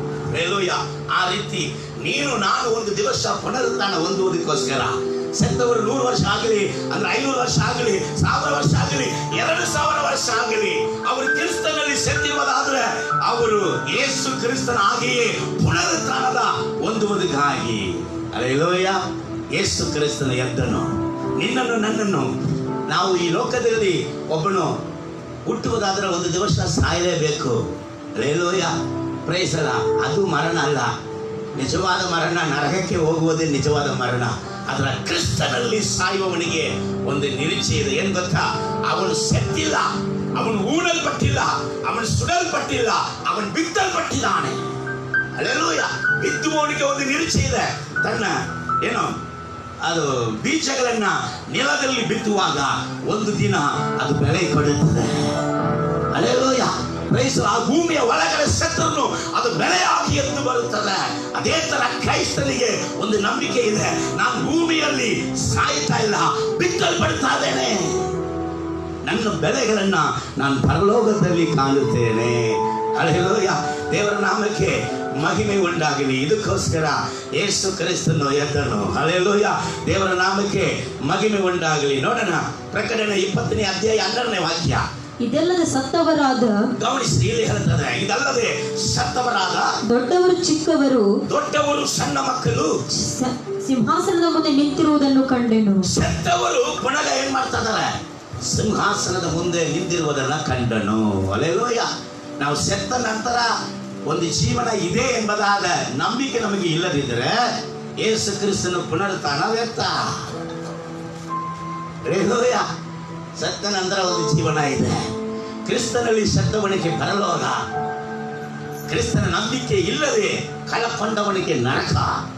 ರೇಲೂಯ ಆ ರೀತಿ ನೀನು ನಾನು ಒಂದು ದಿವಸ ಪುನರುತ್ಥಾನ ಹೊಂದುವುದಕ್ಕೋಸ್ಕರ ಸತ್ತವರು ನೂರು ವರ್ಷ ಆಗಲಿ ಅಂದ್ರೆ ಐನೂರು ವರ್ಷ ಆಗಲಿ ಸಾವಿರ ವರ್ಷ ಆಗಲಿ ಎರಡು ಸಾವಿರ ವರ್ಷ ಆಗಲಿ ಅವರು ಕ್ರಿಸ್ತನಲ್ಲಿ ಸತ್ತಿರುವುದಾದ್ರೆ ಅವರು ಯೇಸು ಕ್ರಿಸ್ತನ ಹಾಗೆಯೇ ಪುನರುತ್ಥಾನದ ಹೊಂದುವುದಕ್ಕಾಗಿ ಅಲ್ಲೆಲೋಯ ಯೇಸು ಕ್ರಿಸ್ತನ ಎದ್ದನು ನಿನ್ನನ್ನು ನನ್ನನ್ನು ನಾವು ಈ ಲೋಕದಲ್ಲಿ ಒಬ್ಬನು ಹುಟ್ಟುವುದಾದ್ರೆ ಒಂದು ದಿವಸ ಸಾಯಲೇಬೇಕು ರೇಲೋಯ ಪ್ರೈಸಲ ಅದು ಮರಣ ಅಲ್ಲ ನಿಜವಾದ ಮರಣ ನರಕಕ್ಕೆ ಹೋಗುವುದೇ ನಿಜವಾದ ಮರಣ ಅದರ ಕ್ರಿಸ್ತನಲ್ಲಿ ಸಾಯುವವನಿಗೆ ಒಂದು ನಿರೀಕ್ಷೆ ಇದೆ ಏನ್ ಗೊತ್ತಾ ಅವನು ಸೆತ್ತಿಲ್ಲ ಅವನು ಊಡಲ್ಪಟ್ಟಿಲ್ಲ ಅವನು ಸುಡಲ್ಪಟ್ಟಿಲ್ಲ ಅವನು ಬಿದ್ದಲ್ಪಟ್ಟಿದ್ದಾನೆ ಅಲ್ಲೆಲ್ಲೂಯ ಬಿದ್ದುವವನಿಗೆ ಒಂದು ನಿರೀಕ್ಷೆ ಇದೆ ತನ್ನ ಏನು ಅದು ಬೀಜಗಳನ್ನ ನೆಲದಲ್ಲಿ ಬಿತ್ತುವಾಗ ಒಂದು ದಿನ ಅದು ಬೆಳೆ ಕೊಡುತ್ತದೆ ಅಲ್ಲೆಲ್ಲೂಯ ಕ್ರೈಸ್ತ ಆ ಭೂಮಿಯ ಒಳಗಡೆ ಸತ್ತರನ್ನು ಅದು ಬೆಳೆಯಾಗಿ ಎದ್ದು ಬರುತ್ತದೆ ಅದೇ ತರ ಕ್ರೈಸ್ತನಿಗೆ ಒಂದು ನಂಬಿಕೆ ಇದೆ ನಾನು ಭೂಮಿಯಲ್ಲಿ ಸಾಯ್ತಾ ಇಲ್ಲ ಬಿತ್ತಲ್ಪಡ್ತಾ ಇದ್ದೇನೆ ನನ್ನ ಬೆಳೆಗಳನ್ನ ನಾನು ಪರಲೋಕದಲ್ಲಿ ಕಾಣುತ್ತೇನೆ ಅಲ್ಲೆಲ್ಲೂಯ ದೇವರ ನಾಮಕ್ಕೆ ಮಹಿಮೆ ಉಂಟಾಗಲಿ ಇದಕ್ಕೋಸ್ಕರ ಯೇಸು ಕ್ರಿಸ್ತನು ಎದ್ದನು ಅಲ್ಲೆಲ್ಲೂಯ ದೇವರ ನಾಮಕ್ಕೆ ಮಹಿಮೆ ಉಂಟಾಗಲಿ ನೋಡೋಣ ಪ್ರಕಟಣೆ ಇಪ್ಪತ್ತನೇ ಅಧ್ಯಾಯ ಹನ್ನೆರಡನೇ ವಾಕ್ಯ ಇದಲ್ಲದೆ ಸತ್ತವರಾದ ಗಮನಿಸಿ ಇಲ್ಲಿ ಹೇಳ್ತದೆ ಇದಲ್ಲದೆ ಸತ್ತವರಾದ ದೊಡ್ಡವರು ಚಿಕ್ಕವರು ದೊಡ್ಡವರು ಸಣ್ಣ ಮಕ್ಕಳು ಸ- ಸಿಂಹಾಸನದ ಮುಂದೆ ನಿಂತಿರುವುದನ್ನು ಕಂಡೆನು ಸತ್ತವರು ಪುನಃ ಏನ್ ಮಾಡ್ತಾ ಇದಾರೆ ಸಿಂಹಾಸನದ ಮುಂದೆ ನಿಂತಿರುವುದನ್ನ ಕಂಡನು ಅಲೆಲೋಯ ನಾವು ಸತ್ತ ನಂತರ ಒಂದು ಜೀವನ ಇದೆ ಎಂಬುದಾದ ನಂಬಿಕೆ ನಮಗೆ ಇಲ್ಲದಿದ್ದರೆ ಯೇಸು ಕ್ರಿಸ್ತನ ಪುನರುತ್ಥಾನ ವ್ಯಕ್ತ ರೇಲೋಯ ಸತ್ತ ನಂತರ ಒಂದು ಜೀವನ ಇದೆ ಕ್ರಿಸ್ತನಲ್ಲಿ ಸತ್ತವನಿಗೆ ಪರಲೋಕ ಕ್ರಿಸ್ತನ ನಂಬಿಕೆ ಇಲ್ಲದೆ ಕಳಕೊಂಡವನಿಗೆ ನರಕ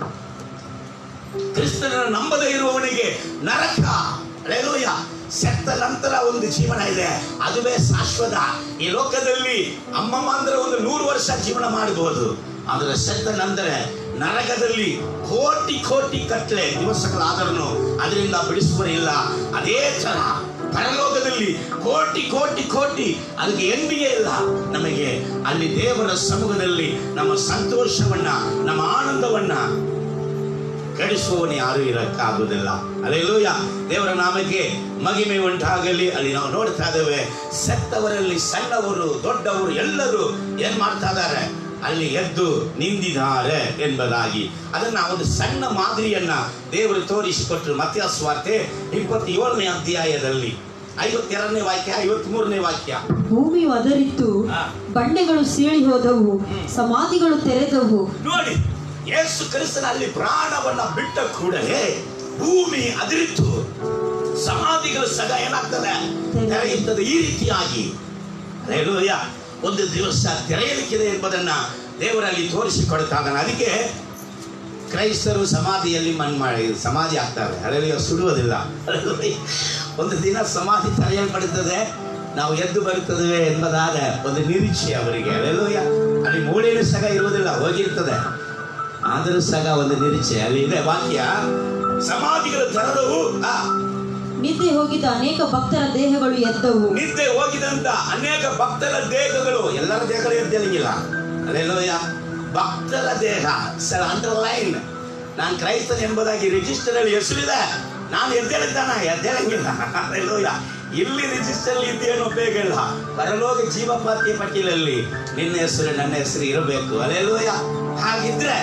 ಕ್ರಿಸ್ತನ ನಂಬದೇ ಇರುವವನಿಗೆ ನರಕ ಅಲೆಲೂಯ ಸತ್ತ ನಂತರ ಒಂದು ಜೀವನ ಇದೆ ಅದುವೇ ಶಾಶ್ವತ ಈ ಲೋಕದಲ್ಲಿ ಅಮ್ಮಮ್ಮ ಅಂದ್ರೆ ಒಂದು ನೂರು ವರ್ಷ ಜೀವನ ಮಾಡಬಹುದು ಆದರೆ ಸತ್ತ ನಂತರ ನರಕದಲ್ಲಿ ಕೋಟಿ ಕೋಟಿ ಕಟ್ಲೆ ದಿವಸಗಳಾದರೂ ಅದರಿಂದ ಬಿಡಿಸುವರಿಲ್ಲ ಅದೇ ತರ ಪರಲೋಕದಲ್ಲಿ ಕೋಟಿ ಕೋಟಿ ಕೋಟಿ ಅದಕ್ಕೆ ಎಂದಿಗೆ ಇಲ್ಲ ನಮಗೆ ಅಲ್ಲಿ ದೇವರ ಸಮ್ಮುಖದಲ್ಲಿ ನಮ್ಮ ಸಂತೋಷವನ್ನ ನಮ್ಮ ಆನಂದವನ್ನ ಕೆಡಿಸುವವನು ಯಾರು ಇರಕ್ಕಾಗುವುದಿಲ್ಲ ಅಲ್ಲೆಲ್ಲೂಯ ದೇವರ ನಾಮಕ್ಕೆ ಮಹಿಮೆ ಉಂಟಾಗಲಿ ಅಲ್ಲಿ ನಾವು ನೋಡ್ತಾ ಇದ್ದೇವೆ ಸತ್ತವರಲ್ಲಿ ಸಣ್ಣವರು ದೊಡ್ಡವರು ಎಲ್ಲರೂ ಏನ್ ಮಾಡ್ತಾ ಇದ್ದಾರೆ ಅಲ್ಲಿ ಎದ್ದು ನಿಂದಿದ್ದಾರೆ ಎಂಬುದಾಗಿ ಅದನ್ನ ಒಂದು ಸಣ್ಣ ಮಾದರಿಯನ್ನ ದೇವರು ತೋರಿಸಿಕೊಟ್ರು ಮತ್ಯ ಸ್ವಾರ್ತೆ ಇಪ್ಪತ್ತೇಳನೇ ಅಧ್ಯಾಯದಲ್ಲಿ ಐವತ್ತೆರಡನೇ ವಾಕ್ಯ ಐವತ್ಮೂರನೇ ವಾಕ್ಯ ಭೂಮಿಯು ಅದರಿತ್ತು ಹಾ. ಬಂಡೆಗಳು ಸೀಳಿ ಹೋದವು ಸಮಾಧಿಗಳು ತೆರೆದವು ನೋಡಿ ಯೇಸು ಕ್ರಿಸ್ತನ ಅಲ್ಲಿ ಪ್ರಾಣವನ್ನ ಬಿಟ್ಟ ಕೂಡಲೇ ಭೂಮಿ ಅದಿರಿತ್ತು ಸಮಾಧಿಗಳ ಸಗ ಏನಾಗ್ತದೆ ತೆರೆಯುತ್ತದೆ ಈ ರೀತಿಯಾಗಿ ಹಲ್ಲೆಲೂಯ. ಒಂದು ದಿವಸ ತೆರೆಯಲಿಕ್ಕಿದೆ ಎಂಬುದನ್ನ ದೇವರಲ್ಲಿ ತೋರಿಸಿಕೊಡ್ತಾ ಇದ್ದಾನೆ ಅದಕ್ಕೆ ಕ್ರೈಸ್ತರು ಸಮಾಧಿಯಲ್ಲಿ ಮಣ್ಣು ಮಾಡಿ ಸಮಾಧಿ ಆಗ್ತಾರೆ ಅದರಲ್ಲಿ ಸುಡುವುದಿಲ್ಲ ಹಲ್ಲೆಲೂಯ. ಒಂದು ದಿನ ಸಮಾಧಿ ತೆರೆಯಲ್ಪಡುತ್ತದೆ ನಾವು ಎದ್ದು ಬರುತ್ತೇವೆ ಎಂಬುದಾದ ಒಂದು ನಿರೀಕ್ಷೆ ಅವರಿಗೆ ಅಲ್ಲೆಲೂಯ ಅಲ್ಲಿ ಮೂಳೆಯ ಸಗ ಇರುವುದಿಲ್ಲ ಹೋಗಿರ್ತದೆ ಆದರೂ ಸಹ ಒಂದು ನಿರೀಕ್ಷೆ ಅಲ್ಲಿ ಇದೆ ವಾಕ್ಯ ಸಮಾಧಿಗಳು ತೆರೆದವು ಆ, ನಿದ್ದೆ ಹೋಗಿದ್ದ ಅನೇಕ ಭಕ್ತರ ದೇಹಗಳು ಎದ್ದವು ನಿದ್ದೆ ಹೋಗಿದಂತ ಅನೇಕ ಭಕ್ತರ ದೇಹಗಳು ಎಲ್ಲರ ದೇಹಗಳು ಎದ್ದೇಳಿಲ್ಲ ಅಲ್ಲೆಲ್ಲೋಯ ಭಕ್ತರ ದೇಹ ಸರ್ ಅಂಡರ್ಲೈನ್ ನಾನು ಕ್ರೈಸ್ತನ ಎಂಬುದಾಗಿ ರಿಜಿಸ್ಟರ್ ಅಲ್ಲಿ ಹೆಸರಿದೆ ನಾನು ಎದ್ದೇಳಿದ್ದಾನ ಎದ್ದೇಳಂಗಿಲ್ಲ ಅಲ್ಲೆಲ್ಲೋಯ ಇಲ್ಲಿ ರಿಜಿಸ್ಟರ್ ಇದ್ದೇನೋ ಉಪಯೋಗ ಇಲ್ಲ ಪರಲೋಕ ಜೀವಪಾತ್ಯ ಪಟ್ಟಿಲಲ್ಲಿ ನಿನ್ನ ಹೆಸರು ನನ್ನ ಹೆಸರು ಇರಬೇಕು ಅಲ್ಲೆಲ್ಲೋಯ ಹಾಗಿದ್ರೆ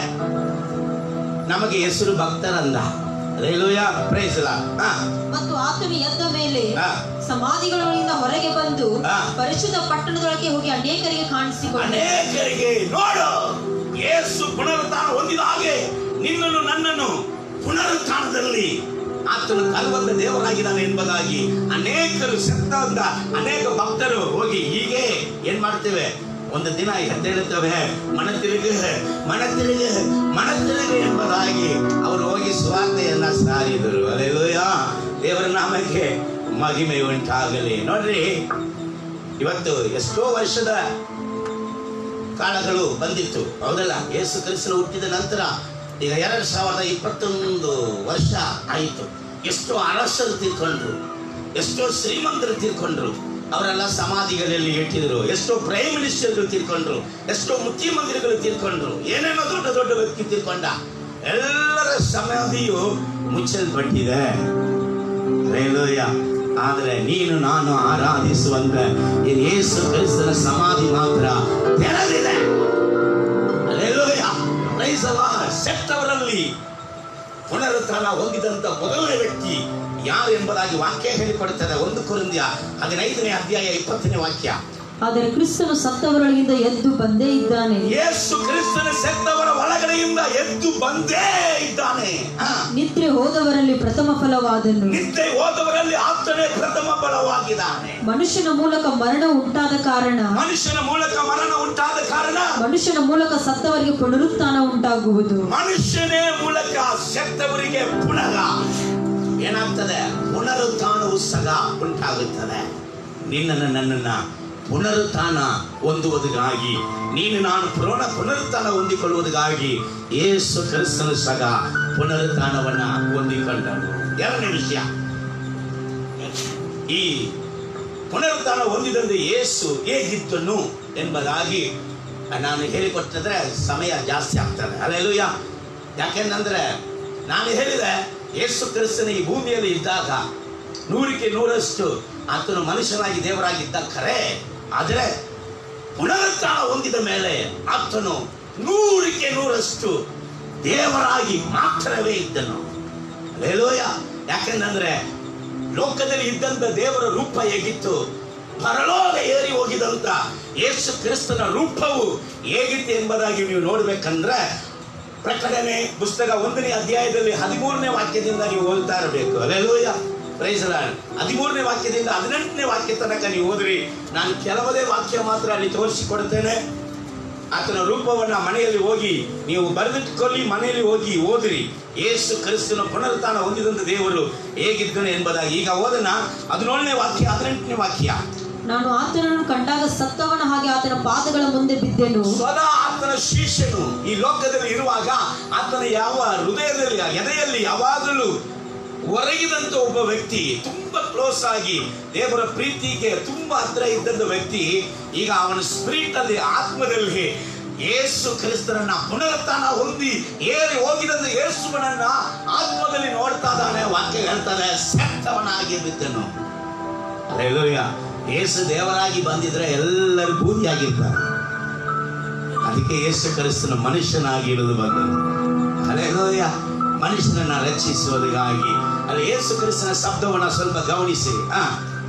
ನಮಗೆ ಹೆಸರು ಭಕ್ತರಂದ ಅಲ್ಲೆಲ್ಲೋಯ ಪ್ರೈಸಲ ಹಾ ಮತ್ತು ಆತನು ಎದ್ದ ಮೇಲೆ ಹಾ. ಸಮಾಧಿಗಳಿಂದ ಹೊರಗೆ ಬಂದು ಹಾ. ಪರಿಶುದ್ಧ ಪಟ್ಟಣದೊಳಗೆ ಹೋಗಿ ಅನೇಕರಿಗೆ ಕಾಣಿಸಿಕೊಂಡ ಅನೇಕರಿಗೆ ನೋಡು ಯೇಸು ಪುನರುತ್ಥಾನ ಹೊಂದಿದ ಹಾಗೆ ನಿನ್ನನ್ನು ನನ್ನನ್ನು ಪುನರುತ್ಥಾನದಲ್ಲಿ ಆತನು ಕಲ್ವಂತ ದೇವರಾಗಿದ್ದಾನೆ ಎಂಬುದಾಗಿ ಅನೇಕರು ಸತ್ತಂತ ಅನೇಕ ಭಕ್ತರು ಹೋಗಿ ಹೀಗೆ ಏನ್ ಮಾಡ್ತೇವೆ ಒಂದು ದಿನ ಎದ್ದೇಳುತ್ತವೆ ಮನ ತಿರುಗು ಮನ ತಿರುಗು ಮನ ತಿರುಗು ಎಂಬುದಾಗಿ ಅವರು ಹೋಗಿ ಸ್ವಾರ್ಥೆಯನ್ನ ಸಾರಿದರು ಅಲ್ಲೆಲ್ಲೂಯ ದೇವರ ನಾಮಕ್ಕೆ ಮಹಿಮೆ ಉಂಟಾಗಲಿ ನೋಡ್ರಿ ಇವತ್ತು ಎಷ್ಟೋ ವರ್ಷದ ಕಾಲಗಳು ಬಂದಿತ್ತು ಹೌದಲ್ಲ ಯೇಸು ಕ್ರಿಸ್ತನು ಹುಟ್ಟಿದ ನಂತರ ಈಗ ಎರಡು ಸಾವಿರದ ಇಪ್ಪತ್ತೊಂದು ವರ್ಷ ಆಯಿತು ಎಷ್ಟೋ ಅರಸರು ತೀರ್ಕೊಂಡ್ರು ಎಷ್ಟೋ ಶ್ರೀಮಂತರು ತೀರ್ಕೊಂಡ್ರು ಅವರೆಲ್ಲ ಸಮಾಧಿಗಳಲ್ಲಿ ಇಟ್ಟಿದ್ರು ಎಷ್ಟೋ ಪ್ರೈಮ್ ಮಿನಿಸ್ಟರ್ಗಳು ತೀರ್ಕೊಂಡ್ರು ಎಷ್ಟೋ ಮುಖ್ಯಮಂತ್ರಿಗಳು ತೀರ್ಕೊಂಡ್ರು ಏನೇನೋ ದೊಡ್ಡ ದೊಡ್ಡ ವ್ಯಕ್ತಿ ತೀರ್ಕೊಂಡ ಎಲ್ಲರ ಸಮಾಧಿಯು ಮುಚ್ಚಲ್ಪಟ್ಟಿದೆ ಹಲ್ಲೆಲೂಯ. ಆದರೆ ನೀನು ನಾನು ಆರಾಧಿಸುವಂತ ಈ ಯೇಸು ಕ್ರಿಸ್ತನ ಸಮಾಧಿ ಮಾತ್ರ ತೆರೆದಿದೆ ಹಲ್ಲೆಲೂಯ. Praise the Lord. ಸತ್ತವರಲ್ಲಿ ಪುನರುತ್ಥಾನ ಹೊಂದಿದಂತ ಮೊದಲನೇ ವ್ಯಕ್ತಿ ಯಾರು ಎಂಬುದಾಗಿ ವಾಕ್ಯ ಹೇಳಿಕೊಡುತ್ತದೆ ಒಂದು ಕುರುಂದ್ಯ ಹದಿನೈದನೇ ಅಧ್ಯಾಯ ಇಪ್ಪತ್ತನೇ ವಾಕ್ಯ ಆದರೆ ಕ್ರಿಸ್ತನು ಸತ್ತವರೊಳಗಿಂದ ಎದ್ದು ಬಂದೇ ಇದ್ದಾನೆ ಯೇಸು ಕ್ರಿಸ್ತನ ಸತ್ತವರ ಒಳಗಡೆಯಿಂದ ಎದ್ದು ಬಂದೇ ಇದ್ದಾನೆ ಆ. ನಿದ್ರೆ ಹೋದವರಲ್ಲಿ ಪ್ರಥಮ ಫಲವಾದನು ನಿದ್ದೆ ಹೋದವರಲ್ಲಿ ಆತನೇ ಪ್ರಥಮ ಬಲವಾಗಿದ್ದಾನೆ ಮನುಷ್ಯನ ಮೂಲಕ ಮರಣ ಉಂಟಾದ ಕಾರಣ ಮನುಷ್ಯನ ಮೂಲಕ ಮರಣ ಉಂಟಾದ ಕಾರಣ ಮನುಷ್ಯನ ಮೂಲಕ ಸತ್ತವರಿಗೆ ಪುನರುತ್ಥಾನ ಉಂಟಾಗುವುದು ಮನುಷ್ಯನೇ ಮೂಲಕ ಸತ್ತವರಿಗೆ ಪುನಃ ಏನಾಗ್ತದೆ ಪುನರುತ್ಥಾನವು ಸಹ ಉಂಟಾಗುತ್ತದೆ ನಿನ್ನನ್ನು ನನ್ನನ್ನ ಪುನರುತ್ಥಾನ ಹೊಂದುವುದಕ್ಕಾಗಿ ನೀನು ನಾನು ಪುನಃ ಪುನರುತ್ಥಾನ ಹೊಂದಿಕೊಳ್ಳುವುದಕ್ಕಾಗಿ ಯೇಸು ಕ್ರಿಸ್ತನು ಸಹ ಪುನರುತ್ಥಾನವನ್ನ ಹೊಂದಿಕೊಂಡನು ಎರಡನೇ ವಿಷಯ ಈ ಪುನರುತ್ಥಾನ ಹೊಂದಿದಂತೆ ಯೇಸು ಹೇಗಿದ್ದನು ಎಂಬುದಾಗಿ ನಾನು ಹೇಳಿಕೊಟ್ಟಿದ್ರೆ ಸಮಯ ಜಾಸ್ತಿ ಆಗ್ತದೆ ಅಲ್ಲೆಲ್ಲೂಯ ಯಾಕೆಂದ್ರೆ ನಾನು ಹೇಳಿದೆ ಯೇಸು ಕ್ರಿಸ್ತನ ಈ ಭೂಮಿಯಲ್ಲಿ ಇದ್ದಾಗ ನೂರಕ್ಕೆ ನೂರಷ್ಟು ಆತನು ಮನುಷ್ಯನಾಗಿ ದೇವರಾಗಿದ್ದ ಖರೆ ಆದರೆ ಪುನರುತ್ಥಾನ ಹೊಂದಿದ ಮೇಲೆ ಆತನು ನೂರಕ್ಕೆ ನೂರಷ್ಟು ದೇವರಾಗಿ ಮಾತ್ರವೇ ಇದ್ದನು ಅಲ್ಲೇಲೂಯ ಯಾಕೆಂದ್ರೆ ಲೋಕದಲ್ಲಿ ಇದ್ದಂತ ದೇವರ ರೂಪ ಹೇಗಿತ್ತು ಪರಲೋಕ ಏರಿ ಹೋಗಿದಂತ ಯೇಸು ಕ್ರಿಸ್ತನ ರೂಪವು ಹೇಗಿತ್ತು ಎಂಬುದಾಗಿ ನೀವು ನೋಡ್ಬೇಕಂದ್ರೆ ಪ್ರಕಟಣೆ ಪುಸ್ತಕ ಒಂದನೇ ಅಧ್ಯಾಯದಲ್ಲಿ ಹದಿಮೂರನೇ ವಾಕ್ಯದಿಂದ ನೀವು ಓದ್ತಾ ಇರಬೇಕು ಅಲ್ಲೆಲೂಯ ಪ್ರೈಸ್ ಹದಿಮೂರನೇ ವಾಕ್ಯದಿಂದ ಹದಿನೆಂಟನೇ ವಾಕ್ಯ ತನಕ ನೀವು ಓದ್ರಿ ನಾನು ಕೆಲವದೇ ವಾಕ್ಯ ಮಾತ್ರ ಅಲ್ಲಿ ತೋರಿಸಿಕೊಡ್ತೇನೆ ಆತನ ರೂಪವನ್ನ ಮನೆಯಲ್ಲಿ ಹೋಗಿ ನೀವು ಬರೆದಿಟ್ಟುಕೊಳ್ಳಿ ಮನೆಯಲ್ಲಿ ಹೋಗಿ ಓದಿರಿ ಯೇಸು ಕ್ರಿಸ್ತನ ಪುನರುತ್ಥಾನ ಹೊಂದಿದಂತ ದೇವರು ಹೇಗಿದ್ದನು ಎಂಬುದಾಗಿ ಈಗ ಓದನ ಹದಿನೇಳನೇ ವಾಕ್ಯ ಹದಿನೆಂಟನೇ ವಾಕ್ಯ ನಾನು ಆತನನ್ನು ಕಂಡಾಗ ಸತ್ತವನ ಹಾಗೆ ಆತನ ಪಾದಗಳ ಮುಂದೆ ಬಿದ್ದೆನು ಸದಾ ಆತನ ಶಿಷ್ಯನು ಈ ಲೋಕದಲ್ಲಿ ಇರುವಾಗ ಆತನ ಯಾವ ಹೃದಯದಲ್ಲಿ ಎದೆಯಲ್ಲಿ ಯಾವಾಗಲೂ ಹೊರಗಿದಂತ ಒಬ್ಬ ವ್ಯಕ್ತಿ ತುಂಬಾ ಕ್ಲೋಸ್ ಆಗಿ ದೇವರ ಪ್ರೀತಿಗೆ ತುಂಬಾ ಹತ್ರ ಇದ್ದಂತ ವ್ಯಕ್ತಿ ಈಗ ಅವನ ಸ್ಪಿರಿಟ್ ಅಲ್ಲಿ ಆತ್ಮದಲ್ಲಿ ಯೇಸು ಕ್ರಿಸ್ತನನ್ನ ಪುನರುತ್ಥಾನ ಹೊಂದಿ ಏರಿ ಹೋಗಿದಂತ ಯೇಸುವನನ್ನ ಆತ್ಮದಲ್ಲಿ ನೋಡ್ತಾ ಇದ್ದಾನೆ ವಾಕ್ಯ ಹೇಳ್ತಾರೆ ಸತ್ತವನಾಗಿ ಬಿದ್ದನು ಅಲ್ಲೆಲ್ಲೂಯ್ಯ ಯೇಸು ದೇವರಾಗಿ ಬಂದಿದ್ರೆ ಎಲ್ಲರೂ ಭೂಮಿಯಾಗಿರ್ತಾರೆ ಅದಕ್ಕೆ ಯೇಸು ಕ್ರಿಸ್ತನ ಮನುಷ್ಯನಾಗಿ ಇಳಿದು ಬಂದನು ಅಲ್ಲೆಲ್ಲೂಯ್ಯ ಮನುಷ್ಯನನ್ನ ರಕ್ಷಿಸುವುದಕ್ಕಾಗಿ ಅಲ್ಲಿ ಯೇಸು ಕ್ರಿಸ್ತನ ಶಬ್ದವನ್ನ ಸ್ವಲ್ಪ ಗಮನಿಸಿ ಆ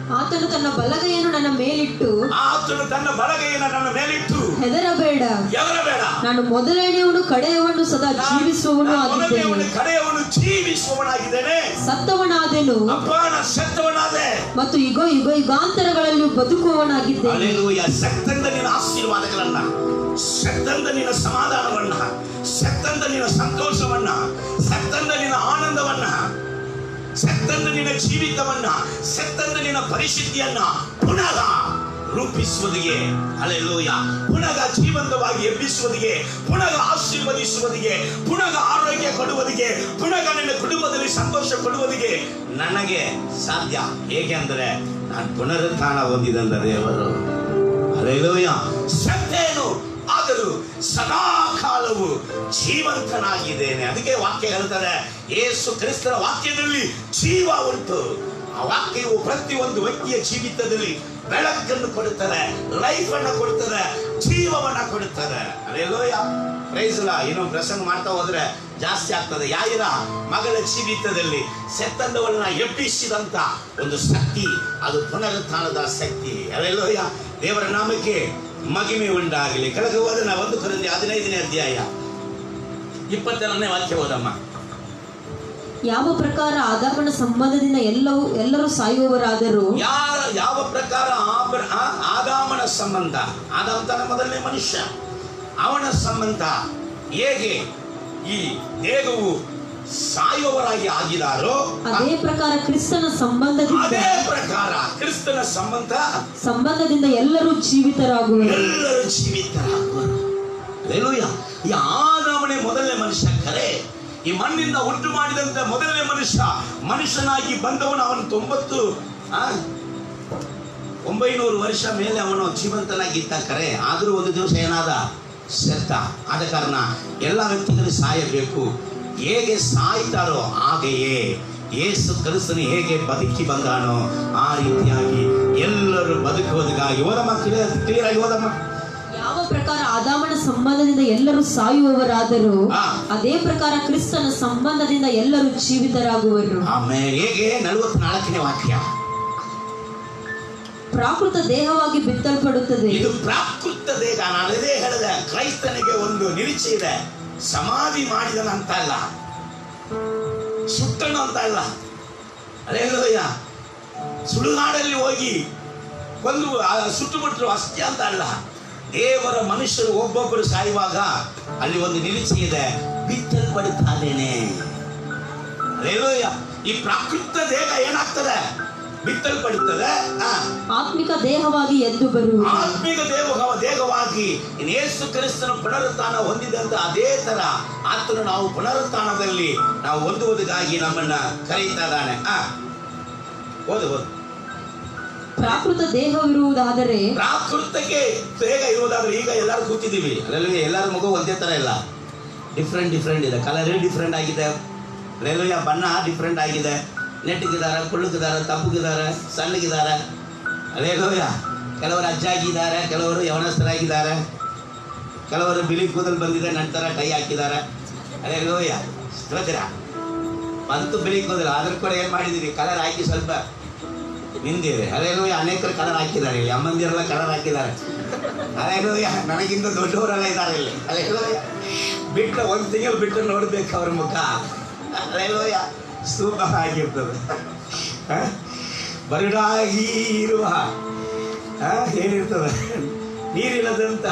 ಆತನು ತನ್ನ ಬಲಗೈಯನ್ನು ನನ್ನ ಮೇಲಿಟ್ಟು ಆತನು ತನ್ನ ಬಲಗೈಯನ್ನು ನನ್ನ ಮೇಲಿಟ್ಟು ಹೆದರಬೇಡ ಎದರಬೇಡ ನಾನು ಮೊದಲನೆಯವನು ಕಡೆಯವನು ಸದಾ ಜೀವಿಸುವವನು ನಾನು ಮೊದಲನೆಯವನು ಆಗಿದ್ದೇನೆ ಕಡೆಯವನು ಜೀವಿಸುವವನಾಗಿದ್ದೇನೆ ಸತ್ತವನಾದೆನು ಅಪ್ಪ ನಾನು ಸತ್ತವನಾದೆ ಮತ್ತು ಯುಗ ಯುಗ ಯುಗಾಂತರಗಳಲ್ಲಿ ಬದುಕುವವನಾಗಿದ್ದೇನೆ ಅಲೆಲೂಯ ಸತ್ತಂದ ನಿನ್ನ ಆಶೀರ್ವಾದಗಳನ್ನ ಸತ್ತಂದ ನಿನ್ನ ಸಮಾಧಾನವನ್ನ ಸತ್ತಂದ ನಿನ್ನ ಸಂತೋಷವನ್ನ ಸತ್ತಂದ ನಿನ್ನ ಆನಂದವನ್ನ ಸತ್ತಂದ ನಿನ್ನ ಜೀವಿತವನ್ನ ಸತ್ತಂದ ನಿನ್ನ ಪರಿಸ್ಥಿತಿಯನ್ನ ಪುನಃ ರೂಪಿಸುವುದಿಗೆ ಅಲೆಲೂಯ ಪುನಃ ಜೀವಂತವಾಗಿ ಎಬ್ಬಿಸುವುದಿಗೆ ಪುನಃ ಆಶೀರ್ವದಿಸುವುದಿಗೆ ಪುನಃ ಆರೋಗ್ಯ ಕೊಡುವುದಿಗೆ ಪುನಃ ನಿನ್ನ ಕುಟುಂಬದಲ್ಲಿ ಸಂತೋಷ ಕೊಡುವುದಿಗೆ ನನಗೆ ಸಾಧ್ಯ ಹೇಗೆ ಅಂದರೆ ನಾನು ಪುನರುತ್ಥಾನ ಹೊಂದಿದಂದ ದೇವರು ಅಲೆಲೂಯ ಸತ್ತೇನು ಆದರೂ ಸದಾ ಕಾಲವು ಜೀವಂತನಾಗಿದ್ದೇನೆ ಅದಕ್ಕೆ ವಾಕ್ಯ ಹೇಳ್ತಾರೆ ಯೇಸು ಕ್ರಿಸ್ತರ ವಾಕ್ಯದಲ್ಲಿ ಜೀವ ಉಂಟು ಆ ವಾಕ್ಯವು ಪ್ರತಿಯೊಂದು ವ್ಯಕ್ತಿಯ ಜೀವಿತದಲ್ಲಿ ಬೆಳಕನ್ನು ಕೊಡುತ್ತದೆ ಲೈಫ್ ಅನ್ನು ಕೊಡುತ್ತದೆ ಜೀವವನ್ನ ಕೊಡುತ್ತದೆ ಅಲ್ಲೆಲ್ಲೋಯ ಪ್ರೈಸಲ್ಲ ಏನೋ ಪ್ರಸಂಗ ಮಾಡ್ತಾ ಹೋದ್ರೆ ಜಾಸ್ತಿ ಆಗ್ತದೆ ಯಾಯಿರ ಮಗಳ ಜೀವಿತದಲ್ಲಿ ಸೆತ್ತಂದವನ್ನ ಎಬ್ಬಿಸಿದಂತ ಒಂದು ಶಕ್ತಿ ಅದು ಪುನರುತ್ಥಾನದ ಶಕ್ತಿ ಅಲ್ಲೆಲ್ಲೋಯ ದೇವರ ನಾಮಕ್ಕೆ ಮಗಿಮೆ ಉಂಟಾಗಲಿ ಕೆಳಗೆ ಹೋದನ ಒಂದು ಕೊರಂದಿ ಹದಿನೈದನೇ ಅಧ್ಯಾಯ ಇಪ್ಪತ್ತೆರಡನೇ ವಾಕ್ಯ ಹೋದಮ್ಮ ಯಾವ ಪ್ರಕಾರ ಆದಾಮನ ಸಂಬಂಧದಿಂದ ಎಲ್ಲವೂ ಎಲ್ಲರೂ ಸಾಯುವವರಾದರೂ ಯಾರ ಯಾವ ಪ್ರಕಾರ ಆಬ್ರ- ಆ- ಆದಾಮನ ಸಂಬಂಧ ಆದಾಮ ತನ್ನ ಮೊದಲನೇ ಮನುಷ್ಯ ಅವನ ಸಂಬಂಧ ಹೇಗೆ ಈ ದೇಹವು ಸಾಯುವವರಾಗಿ ಆಗಿದಾರೋ ಅದೇ ಪ್ರಕಾರ ಕ್ರಿಸ್ತನ ಸಂಬಂಧದಿಂದ ಅದೇ ಪ್ರಕಾರ ಕ್ರಿಸ್ತನ ಸಂಬಂಧ ಸಂಬಂಧದಿಂದ ಎಲ್ಲರೂ ಜೀವಿತರಾಗುವರು ಎಲ್ಲರೂ ಜೀವಿತರಾಗುವರು Hallelujah. ಈ ಆದಾಮನೇ ಮೊದಲನೇ ಮನುಷ್ಯ ಕರೆ ಈ ಮಣ್ಣಿಂದ ಉಂಟು ಮಾಡಿದಂತ ಮೊದಲನೇ ಮನುಷ್ಯ ಮನುಷ್ಯನಾಗಿ ಬಂದವನು ಅವನು ತೊಂಬತ್ತು ಆ, ಒಂಬೈನೂರು ವರ್ಷ ಮೇಲೆ ಅವನು ಜೀವಂತನಾಗಿದ್ದ ಕರೆ ಆದರೂ ಒಂದು ದಿವಸ ಏನಾದ ಸೆತ್ತ ಆದ ಕಾರಣ ಎಲ್ಲ ವ್ಯಕ್ತಿಗಳು ಸಾಯಬೇಕು ಹೇಗೆ ಸಾಯ್ತಾರೋ ಹಾಗೆಯೇ ಯೇಸು ಕ್ರಿಸ್ತನು ಹೇಗೆ ಬದುಕಿ ಬಂದಾನೋ ಆ ರೀತಿಯಾಗಿ ಎಲ್ಲರೂ ಬದುಕುವುದಕ್ಕಾಗಿ ಓದಮ್ಮ ಕ್ಲಿಯರ್ ಕ್ಲಿಯರ್ ಆಗಿ ಓದಮ್ಮ ಯಾವ ಪ್ರಕಾರ ಆದಾಮನ ಸಂಬಂಧದಿಂದ ಎಲ್ಲರೂ ಸಾಯುವವರಾದರೂ ಆ. ಅದೇ ಪ್ರಕಾರ ಕ್ರಿಸ್ತನ ಸಂಬಂಧದಿಂದ ಎಲ್ಲರೂ ಜೀವಿತರಾಗುವರು ಆಮೇಲೆ ಹೇಗೆ ನಲವತ್ನಾಲ್ಕನೇ ವಾಕ್ಯ ಪ್ರಾಕೃತ ದೇಹವಾಗಿ ಬಿತ್ತಲ್ಪಡುತ್ತದೆ ಇದು ಪ್ರಾಕೃತ ದೇಹ ನಾನು ಇದೇ ಹೇಳಿದೆ ಕ್ರೈಸ್ತನಿಗೆ ಒಂದು ನಿರೀಕ್ಷೆ ಇದೆ ಸಮಾಧಿ ಮಾಡಿದನಂತ ಅಲ್ಲ ಸುಟ್ಟನು ಅಂತ ಅಲ್ಲ ಅದೇ ಹೇಳೋಯ್ಯ ಸುಡುಗಾಡಲ್ಲಿ ಹೋಗಿ ಒಂದು ಸುಟ್ಟು ಬಿಟ್ರು ಅಷ್ಟೇ ಅಂತ ಅಲ್ಲ ದೇವರ ಮನುಷ್ಯರು ಒಬ್ಬೊಬ್ಬರು ಸಾಯುವಾಗ ಅಲ್ಲಿ ಒಂದು ನಿರೀಕ್ಷೆ ಇದೆ ಬಿತ್ತಲ್ಪಡುತ್ತಾನೇನೆ ಅಲ್ಲೇಲೂಯ್ಯ. ಈ ಪ್ರಾಕೃತ ದೇಹ ಏನಾಗ್ತದೆ ಬಿತ್ತಲ್ಪಡುತ್ತದೆ ಆ ಆತ್ಮಿಕ ದೇಹವಾಗಿ ಎದ್ದು ಬರುವುದು ಆತ್ಮಿಕ ದೇವ ದೇಹವಾಗಿ ಇನ್ನು ಯೇಸು ಕ್ರಿಸ್ತನ ಪುನರುತ್ಥಾನ ಹೊಂದಿದಂತ ಅದೇ ತರ ಆತನು ನಾವು ಪುನರುತ್ಥಾನದಲ್ಲಿ ನಾವು ಹೊಂದುವುದಕ್ಕಾಗಿ ನಮ್ಮನ್ನ ಕರೀತಾ ಇದ್ದಾನೆ ಆ ಓದು ಓದು ಪ್ರಾಕೃತ ದೇಹವಿರುವುದಾದರೆ ಪ್ರಾಕೃತಕ್ಕೆ ದೇಹ ಇರುವುದಾದ್ರೆ ಈಗ ಎಲ್ಲರೂ ಕೂತಿದ್ದೀವಿ ಅದರಲ್ಲಿ ಎಲ್ಲರ ಮಗು ಒಂದೇ ತರ ಇಲ್ಲ ಡಿಫ್ರೆಂಟ್ ಡಿಫ್ರೆಂಟ್ ಇದೆ ಕಲರ್ ಡಿಫ್ರೆಂಟ್ ಆಗಿದೆ ರೈಲ್ವೆಯ ಬಣ್ಣ ಡಿಫ್ರೆಂಟ್ ಆಗಿದೆ ನೆಟ್ಟಗಿದ್ದಾರೆ ಕುಳ್ಳಗಿದ್ದಾರೆ ತಪ್ಪಗಿದ್ದಾರೆ ಸಣ್ಣಗಿದ್ದಾರೆ ಅಲ್ಲೇಲೋಯ ಕೆಲವರು ಅಜ್ಜಾಗಿದ್ದಾರೆ ಕೆಲವರು ಯವನಸ್ಥರಾಗಿದ್ದಾರೆ ಕೆಲವರು ಬಿಳಿ ಕೂದಲು ಬಂದಿದೆ ನಂತರ ಕೈ ಹಾಕಿದ್ದಾರೆ ಅಲ್ಲೇಲೋಯ ಗೊತ್ತೀರಾ ಬಂತು ಬಿಳಿ ಕೂದಲು ಅದ್ರ ಕೂಡ ಏನು ಮಾಡಿದ್ದೀರಿ ಕಲರ್ ಹಾಕಿ ಸ್ವಲ್ಪ ನಿಂದಿದೆ ಅಲ್ಲೇಲೋಯ ಅನೇಕರು ಕಲರ್ ಹಾಕಿದ್ದಾರೆ ಇಲ್ಲಿ ಅಮ್ಮಂದಿರೆಲ್ಲ ಕಲರ್ ಹಾಕಿದ್ದಾರೆ ಅಲ್ಲೇಲೋಯ ನನಗಿಂತ ದೊಡ್ಡವರೆಲ್ಲ ಇದ್ದಾರೆ ಇಲ್ಲಿ ಅಲ್ಲೇಲೋಯ ಬಿಟ್ಟು ಒಂದು ತಿಂಗಳು ಬಿಟ್ಟು ನೋಡ್ಬೇಕು ಅವ್ರ ಮುಖ ಅಲ್ಲೇಲೋಯ ಸೂಪರ್ ಆಗಿರ್ತದೆ ಹ? ಬರಡಾಗಿ ಇರುವ ಹ? ಏನಿರ್ತದೆ ನೀರಿಲ್ಲದಂತ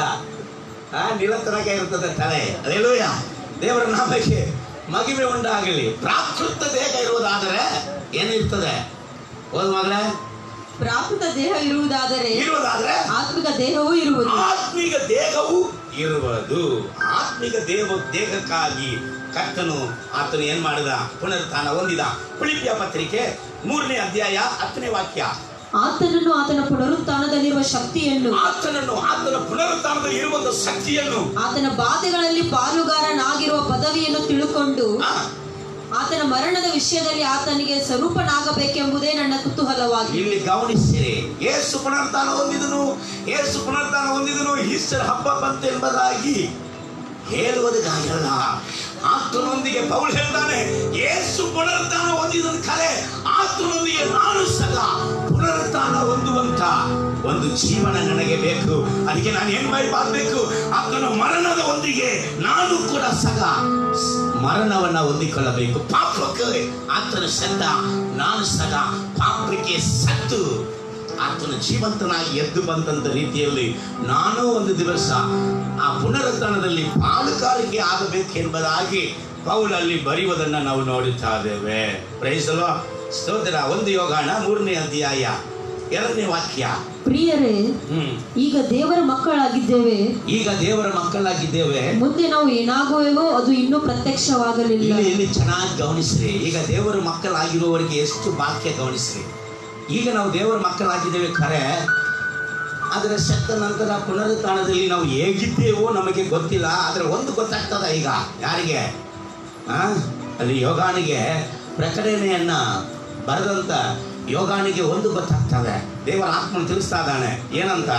ಆ ನಿಲತನಕ ಇರ್ತದೆ ತಲೆ ಅಲ್ಲೇಲೋಯ ದೇವರ ನಾಮಕ್ಕೆ ಮಗಿಮೆ ಉಂಟಾಗಲಿ ಪ್ರಾಕೃತ ದೇಹ ಇರುವುದಾದರೆ ಏನಿರ್ತದೆ ಹೋದ್ ಮಗಳೇ ಪ್ರಾಕೃತ ದೇಹ ಇರುವುದಾದರೆ ಇರುವುದಾದ್ರೆ ಆತ್ಮಿಕ ದೇಹವೂ ಇರುವುದು ಆತ್ಮಿಕ ದೇಹವು ಇರುವುದು ಆತ್ಮಿಕ ದೇಹ ದೇಹಕ್ಕಾಗಿ ಕರ್ತನು ಆತನು ಏನ್ ಮಾಡಿದ ಪುನರುತ್ಥಾನ ಹೊಂದಿದ ಫಿಲಿಪಿಯ ಪತ್ರಿಕೆ ಮೂರನೇ ಅಧ್ಯಾಯ ಹತ್ತನೇ ವಾಕ್ಯ ಆತನನ್ನು ಆತನ ಪುನರುತ್ಥಾನದಲ್ಲಿರುವ ಶಕ್ತಿಯನ್ನು ಆತನನ್ನು ಆತನ ಪುನರುತ್ಥಾನದಲ್ಲಿ ಇರುವಂತ ಶಕ್ತಿಯನ್ನು ಆತನ ಬಾಧೆಗಳಲ್ಲಿ ಪಾಲುಗಾರನಾಗಿರುವ ಪದವಿಯನ್ನು ತಿಳುಕೊಂಡು ಆ, ಆತನ ಮರಣದ ವಿಷಯದಲ್ಲಿ ಆತನಿಗೆ ಸ್ವರೂಪನಾಗಬೇಕೆಂಬುದೇ ನನ್ನ ಕುತೂಹಲವಾಗಿದೆ ಇಲ್ಲಿ ಗಮನಿಸಿರಿ ಏಸು ಪುನರುತ್ಥಾನ ಹೊಂದಿದನು ಏಸು ಪುನರುತ್ಥಾನ ಹೊಂದಿದನು ಈಸ್ಟರ್ ಹಬ್ಬ ಬಂತೆಂಬುದಾಗಿ ಹೇಳುವುದಕ್ಕಾಗಲ್ಲ ಆತನೊಂದಿಗೆ ಪೌಲ್ ಹೇಳ್ತಾನೆ ಏಸು ಪುನರುತ್ಥಾನ ಹೊಂದಿದ ಕಲೆ ಆತನೊಂದಿಗೆ ನಾನು ಸದಾ ಪುನರುತ್ಥಾನ ಹೊಂದುವಂತ ಒಂದು ಜೀವನ ನನಗೆ ಬೇಕು ಅದಕ್ಕೆ ನಾನು ಏನ್ ಮಾಡಬೇಕು ಆತನ ಮರಣದ ಒಂದಿಗೆ ನಾನು ಕೂಡ ಸಗ ಮರಣವನ್ನ ಹೊಂದಿಕೊಳ್ಳಬೇಕು ಪಾಪಕ್ಕೆ ಆತನ ಸತ್ತ ನಾನು ಸಗ ಪಾಪಕ್ಕೆ ಸತ್ತು ಆತನ ಜೀವಂತನಾಗಿ ಎದ್ದು ಬಂದಂತ ರೀತಿಯಲ್ಲಿ ನಾನು ಒಂದು ದಿವಸ ಆ ಪುನರುತ್ಥಾನದಲ್ಲಿ ಪಾಲುಗಾರಿಕೆ ಆಗಬೇಕೆಂಬುದಾಗಿ ಪೌಲಲ್ಲಿ ಬರೆಯುವುದನ್ನ ನಾವು ನೋಡುತ್ತಾ ಇದ್ದೇವೆ ಪ್ರೈಸಲ್ವ ಸ್ತೋತ್ರ ಒಂದು ಯೋಗಾಣ ಮೂರನೇ ಅಧ್ಯಾಯ ಎರಡನೇ ವಾಕ್ಯ ಪ್ರಿಯರೇ ಹ್ಮ್ ಈಗ ದೇವರ ಮಕ್ಕಳಾಗಿದ್ದೇವೆ ಈಗ ದೇವರ ಮಕ್ಕಳಾಗಿದ್ದೇವೆ ಮುಂದೆ ನಾವು ಏನಾಗುವೆವೋ ಅದು ಇನ್ನೂ ಪ್ರತ್ಯಕ್ಷವಾಗಲಿಲ್ಲ ಇಲ್ಲಿ ಇಲ್ಲಿ ಚೆನ್ನಾಗಿ ಗಮನಿಸ್ರಿ ಈಗ ದೇವರ ಮಕ್ಕಳಾಗಿರುವವರಿಗೆ ಎಷ್ಟು ವಾಕ್ಯ ಗಮನಿಸ್ರಿ ಈಗ ನಾವು ದೇವರ ಮಕ್ಕಳಾಗಿದ್ದೇವೆ ಖರೆ ಆದರೆ ಸತ್ತ ನಂತರ ಪುನರುತ್ಥಾನದಲ್ಲಿ ನಾವು ಹೇಗಿದ್ದೇವೋ ನಮಗೆ ಗೊತ್ತಿಲ್ಲ ಆದರೆ ಒಂದು ಗೊತ್ತಾಗ್ತದ ಈಗ ಯಾರಿಗೆ ಆ? ಅಲ್ಲಿ ಯೋಗಾನಿಗೆ ಪ್ರಕಟಣೆಯನ್ನ ಬರೆದಂತ ಯೋಗಾನಿಗೆ ಒಂದು ಗೊತ್ತಾಗ್ತದೆ ದೇವರ ಆತ್ಮ ತಿಳಿಸ್ತಾ ಇದ್ದಾನೆ ಏನಂತ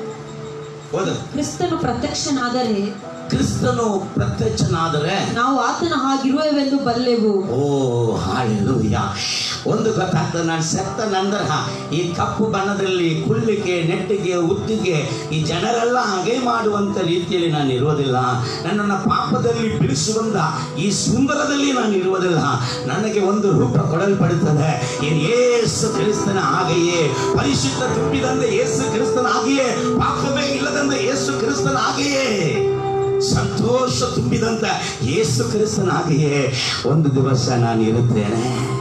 ಓದು ಕ್ರಿಸ್ತನು ಪ್ರತ್ಯಕ್ಷನಾದರೆ ಕ್ರಿಸ್ತನು ಪ್ರತ್ಯಕ್ಷನಾದರೆ ನಾವು ಆತನ ಹಾಗಿರುವೆವೆಂದು ಬಲ್ಲೆವು ಓ ಹಾಲೆಲೂಯ ಒಂದು ಗೊತ್ತಾಗ್ತದೆ ನಾನು ಸತ್ತ ನಂತರ ಈ ಕಪ್ಪು ಬಣ್ಣದಲ್ಲಿ ಕುಳ್ಳಿಗೆ ನೆಟ್ಟಿಗೆ ಉತ್ತಿಗೆ ಈ ಜನರೆಲ್ಲ ಹಾಗೆ ಮಾಡುವಂತ ರೀತಿಯಲ್ಲಿ ನಾನು ಇರುವುದಿಲ್ಲ ನನ್ನನ್ನು ಪಾಪದಲ್ಲಿ ಬಿಡಿಸುವಂತ ಈ ಸುಂದರದಲ್ಲಿ ನಾನು ಇರುವುದಿಲ್ಲ ನನಗೆ ಒಂದು ರೂಪ ಕೊಡಲ್ಪಡುತ್ತದೆ ಏನು ಏಸು ಕ್ರಿಸ್ತನ ಹಾಗೆಯೇ ಪರಿಶುದ್ಧ ತುಂಬಿದಂತೆ ಏಸು ಕ್ರಿಸ್ತನ ಹಾಗೆಯೇ ಪಾಪವೇ ಇಲ್ಲದಂತೆ ಏಸು ಕ್ರಿಸ್ತನ ಹಾಗೆಯೇ ಸಂತೋಷ ತುಂಬಿದಂತ ಯೇಸು ಕ್ರಿಸ್ತನ ಹಾಗೆಯೇ ಒಂದು ದಿವಸ ನಾನು ಇರುತ್ತೇನೆ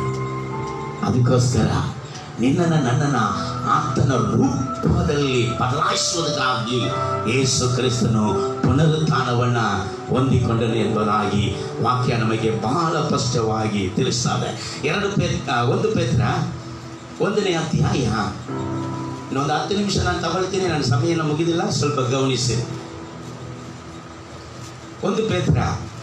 ಅದಕ್ಕೋಸ್ಕರ ನಿನ್ನನ್ನು ನನ್ನನ್ನು ಆತನ ರೂಪದಲ್ಲಿ ಬದಲಾಯಿಸುವುದಕ್ಕಾಗಿ ಯೇಸು ಕ್ರಿಸ್ತನು ಪುನರುತ್ಥಾನವನ್ನ ಹೊಂದಿಕೊಂಡನು ಎಂಬುದಾಗಿ ವಾಕ್ಯ ನಮಗೆ ಬಹಳ ಸ್ಪಷ್ಟವಾಗಿ ತಿಳಿಸ್ತದೆ ಎರಡು ಪೇತ್ರ ಒಂದು ಪೇತ್ರ ಒಂದನೇ ಅಧ್ಯಾಯ ಇನ್ನೊಂದು ಹತ್ತು ನಿಮಿಷ ನಾನು ತಗೊಳ್ತೀನಿ ನನ್ನ ಸಮಯನ ಮುಗಿದಿಲ್ಲ ಸ್ವಲ್ಪ ಗಮನಿಸಿ ಒಂದು ಪೇತ್ರ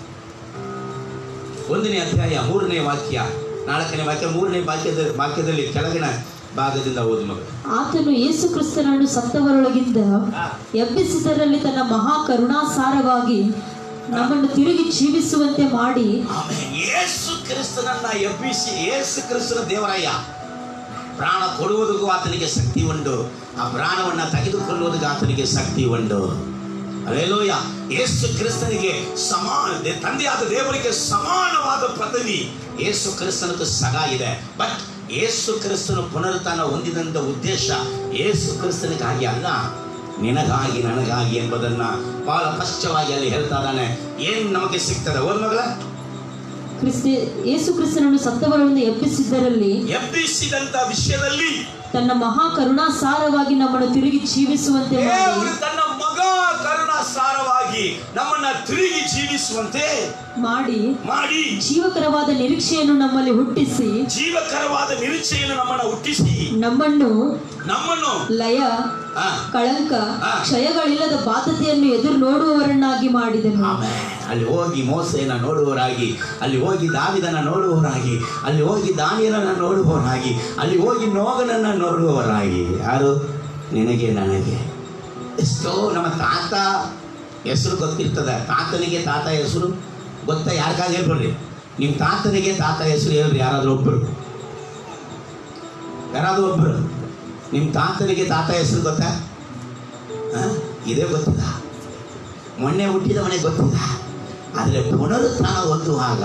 ಒಂದನೇ ಅಧ್ಯಾಯ ಮೂರನೇ ವಾಕ್ಯ ನಾಲ್ಕನೇ ವಾಕ್ಯ ಮೂರನೇ ವಾಕ್ಯದ ವಾಕ್ಯದಲ್ಲಿ ಕೆಳಗಿನ ಭಾಗದಿಂದ ಓದು ಮಗ ಆತನು ಯೇಸು ಕ್ರಿಸ್ತನನ್ನು ಸತ್ತವರೊಳಗಿಂದ ಎಬ್ಬಿಸಿದರಲ್ಲಿ ತನ್ನ ಮಹಾ ಕರುಣಾಸಾರವಾಗಿ ನಮ್ಮನ್ನು ತಿರುಗಿ ಜೀವಿಸುವಂತೆ ಮಾಡಿ ಆಮೇಲೆ ಯೇಸು ಕ್ರಿಸ್ತನನ್ನ ಎಬ್ಬಿಸಿ ಯೇಸು ಕ್ರಿಸ್ತನ ದೇವರಯ್ಯ ಪ್ರಾಣ ಕೊಡುವುದಕ್ಕೂ ಆತನಿಗೆ ಶಕ್ತಿ ಉಂಟು ಆ ಪ್ರಾಣವನ್ನ ತೆಗೆದುಕೊಳ್ಳುವುದಕ್ಕೆ ಆತನಿಗೆ ಶಕ್ತಿ ಉಂಟು ಅಲ್ಲೇಲೂಯ ಯೇಸು ಕ್ರಿಸ್ತನಿಗೆ ಸಮಾನ ದೇ- ತಂದೆಯಾದ ದೇವರಿಗೆ ಸಮಾನವಾದ ಪದವಿ ಯೇಸು ಕ್ರಿಸ್ತನಕ್ಕೆ ಸಗ ಇದೆ ಬಟ್ ಯೇಸು ಕ್ರಿಸ್ತನು ಪುನರುತ್ಥಾನ ಹೊಂದಿದಂತ ಉದ್ದೇಶ ಯೇಸು ಕ್ರಿಸ್ತನಿಗಾಗಿ ಅಲ್ಲ ನಿನಗಾಗಿ ನನಗಾಗಿ ಎಂಬುದನ್ನ ಬಹಳ ಸ್ಪಷ್ಟವಾಗಿ ಅಲ್ಲಿ ಹೇಳ್ತಾ ಇದ್ದಾನೆ ಏನ್ ನಮಗೆ ಸಿಗ್ತದೆ ಓದ್ ಮಗಳ ಕ್ರಿಸ್ತ ಯೇಸು ಕ್ರಿಸ್ತನನ್ನು ಸತ್ತವರೊಳಗಿಂದ ಎಬ್ಬಿಸಿದ್ದರಲ್ಲಿ ಎಬ್ಬಿಸಿದಂತ ವಿಷಯದಲ್ಲಿ ತನ್ನ ಮಹಾ ಕರುಣಾಸಾರವಾಗಿ ನಮ್ಮನ್ನು ತಿರುಗಿ ಜೀವಿಸುವಂತೆ ಮಾಡಿ ದೇವರು ತನ್ನ ಮಗ ಕರುಣಾಸಾರವಾಗಿ ನಮ್ಮನ್ನ ತಿರುಗಿ ಜೀವಿಸುವಂತೆ ಮಾಡಿ ಮಾಡಿ ಜೀವಕರವಾದ ನಿರೀಕ್ಷೆಯನ್ನು ನಮ್ಮಲ್ಲಿ ಹುಟ್ಟಿಸಿ ಜೀವಕರವಾದ ನಿರೀಕ್ಷೆಯನ್ನು ನಮ್ಮನ್ನ ಹುಟ್ಟಿಸಿ ನಮ್ಮನ್ನು ನಮ್ಮನ್ನು ಲಯ ಆ, ಕಳಂಕ ಆ. ಕ್ಷಯಗಳಿಲ್ಲದ ಬಾಧ್ಯತೆಯನ್ನು ಎದುರು ನೋಡುವವರನ್ನಾಗಿ ಮಾಡಿದನು ಆಮೆನ್. ಅಲ್ಲಿ ಹೋಗಿ ಮೋಸೆಯನ್ನ ನೋಡುವವರಾಗಿ ಅಲ್ಲಿ ಹೋಗಿ ದಾವಿದನ ನೋಡುವವರಾಗಿ ಅಲ್ಲಿ ಹೋಗಿ ದಾನಿಯನನ್ನ ನೋಡುವವರಾಗಿ ಅಲ್ಲಿ ಹೋಗಿ ನೋಗನನ್ನ ನೋಡುವವರಾಗಿ ಯಾರು ನಿನಗೆ ನನಗೆ ಎಷ್ಟೋ ನಮ್ಮ ತಾತ ಹೆಸರು ಗೊತ್ತಿರ್ತದೆ ತಾತನಿಗೆ ತಾತ ಹೆಸರು ಗೊತ್ತಾ ಯಾರಿಗಾಗಿ ಹೇಳ್ಕೊಡ್ರಿ ನಿಮ್ಮ ತಾತನಿಗೆ ತಾತ ಹೆಸರು ಹೇಳ್ರಿ ಯಾರಾದ್ರೂ ಒಬ್ಬರು ಯಾರಾದ್ರೂ ಒಬ್ಬರು ನಿಮ್ಮ ತಾತನಿಗೆ ತಾತ ಹೆಸರು ಗೊತ್ತಾ ಆ? ಇದೇ ಗೊತ್ತಿಲ್ಲ ಮೊನ್ನೆ ಹುಟ್ಟಿದವನಿಗೆ ಗೊತ್ತಿಲ್ಲ ಆದರೆ ಪುನರುತ್ಥಾನ ಹೊಂದುವಾಗ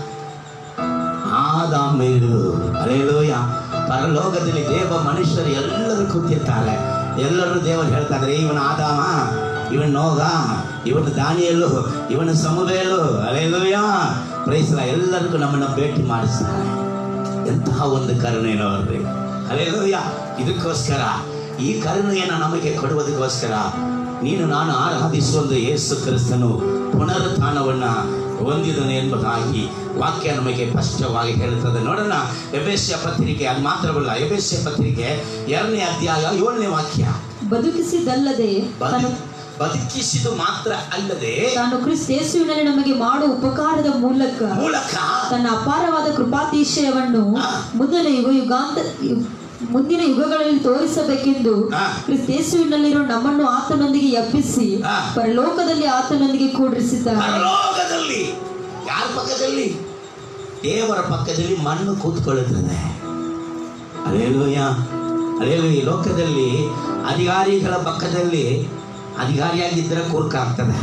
ಆದಾಮೇಲು ಅಲೆಲೋಯ ಪರಲೋಕದಲ್ಲಿ ದೇವ ಮನುಷ್ಯರು ಎಲ್ಲರೂ ಕೂತಿರ್ತಾರೆ ಎಲ್ಲರೂ ದೇವರು ಹೇಳ್ತಾರೆ ಇವನ ಆದಾಮ ಇವನ್ ನೋಗ ಇವನು ದಾನಿಯಲು ಇವನು ಸಮುವೇಲು ಅಲೆಲೋಯ ಪ್ರೈಸಲ ಎಲ್ಲರಿಗೂ ನಮ್ಮನ್ನು ಭೇಟಿ ಮಾಡಿಸ್ತಾರೆ ಎಂತಹ ಒಂದು ಕರುಣೆ ನೋಡ್ರಿ ಅಲೆಲೋಯ ಇದಕ್ಕೋಸ್ಕರ ಈ ಕರುಣೆಯನ್ನು ನಮಗೆ ಕೊಡುವುದಕ್ಕೋಸ್ಕರ ನೀನು ನಾನು ಆರಾಧಿಸುವಂತ ಯೇಸು ಕ್ರಿಸ್ತನು ಪುನರುತ್ಥಾನವನ್ನ ಹೊಂದಿದನು ಎಂಬುದಾಗಿ ವಾಕ್ಯ ನಮಗೆ ಸ್ಪಷ್ಟವಾಗಿ ಹೇಳುತ್ತದೆ ನೋಡೋಣ ಎಬೇಸ್ಯ ಪತ್ರಿಕೆ ಅದು ಮಾತ್ರವಲ್ಲ ಎಬೇಸ್ಯ ಪತ್ರಿಕೆ ಎರಡನೇ ಅಧ್ಯಾಯ ಏಳನೇ ವಾಕ್ಯ ಬದುಕಿಸಿದಲ್ಲದೆ ತಾನು ಬದು- ಬದುಕಿಸಿದು ಮಾತ್ರ ಅಲ್ಲದೆ ತಾನು ಕ್ರಿಸ್ತ ಯೇಸುವಿನಲ್ಲಿ ನಮಗೆ ಮಾಡುವ ಉಪಕಾರದ ಮೂಲಕ ಮೂಲಕ ತನ್ನ ಅಪಾರವಾದ ಕೃಪಾತಿಶಯವನ್ನು ಆ. ಮುಂದಿನ ಯುಗ ಯುಗಾಂತ ಯು- ಮುಂದಿನ ಯುಗಗಳಲ್ಲಿ ತೋರಿಸಬೇಕೆಂದು ಆ. ಕ್ರಿಸ್ತ ಯೇಸುವಿನಲ್ಲಿರುವ ನಮ್ಮನ್ನು ಆತನೊಂದಿಗೆ ಎಬ್ಬಿಸಿ ಆ. ಪರಲೋಕದಲ್ಲಿ ಆತನೊಂದಿಗೆ ಕೂಡಿಸಿದ್ದಾನೆ ಪರಲೋಕದಲ್ಲಿ ಯಾರ ಪಕ್ಕದಲ್ಲಿ ದೇವರ ಪಕ್ಕದಲ್ಲಿ ಮಣ್ಣು ಕೂತ್ಕೊಳ್ಳುತ್ತದೆ ಅಲ್ಲೇಲೂಯ ಅದೇ ಈ ಲೋಕದಲ್ಲಿ ಅಧಿಕಾರಿಗಳ ಪಕ್ಕದಲ್ಲಿ ಅಧಿಕಾರಿಯಾಗಿದ್ದರೆ ಕುರುಕ ಆಗ್ತದೆ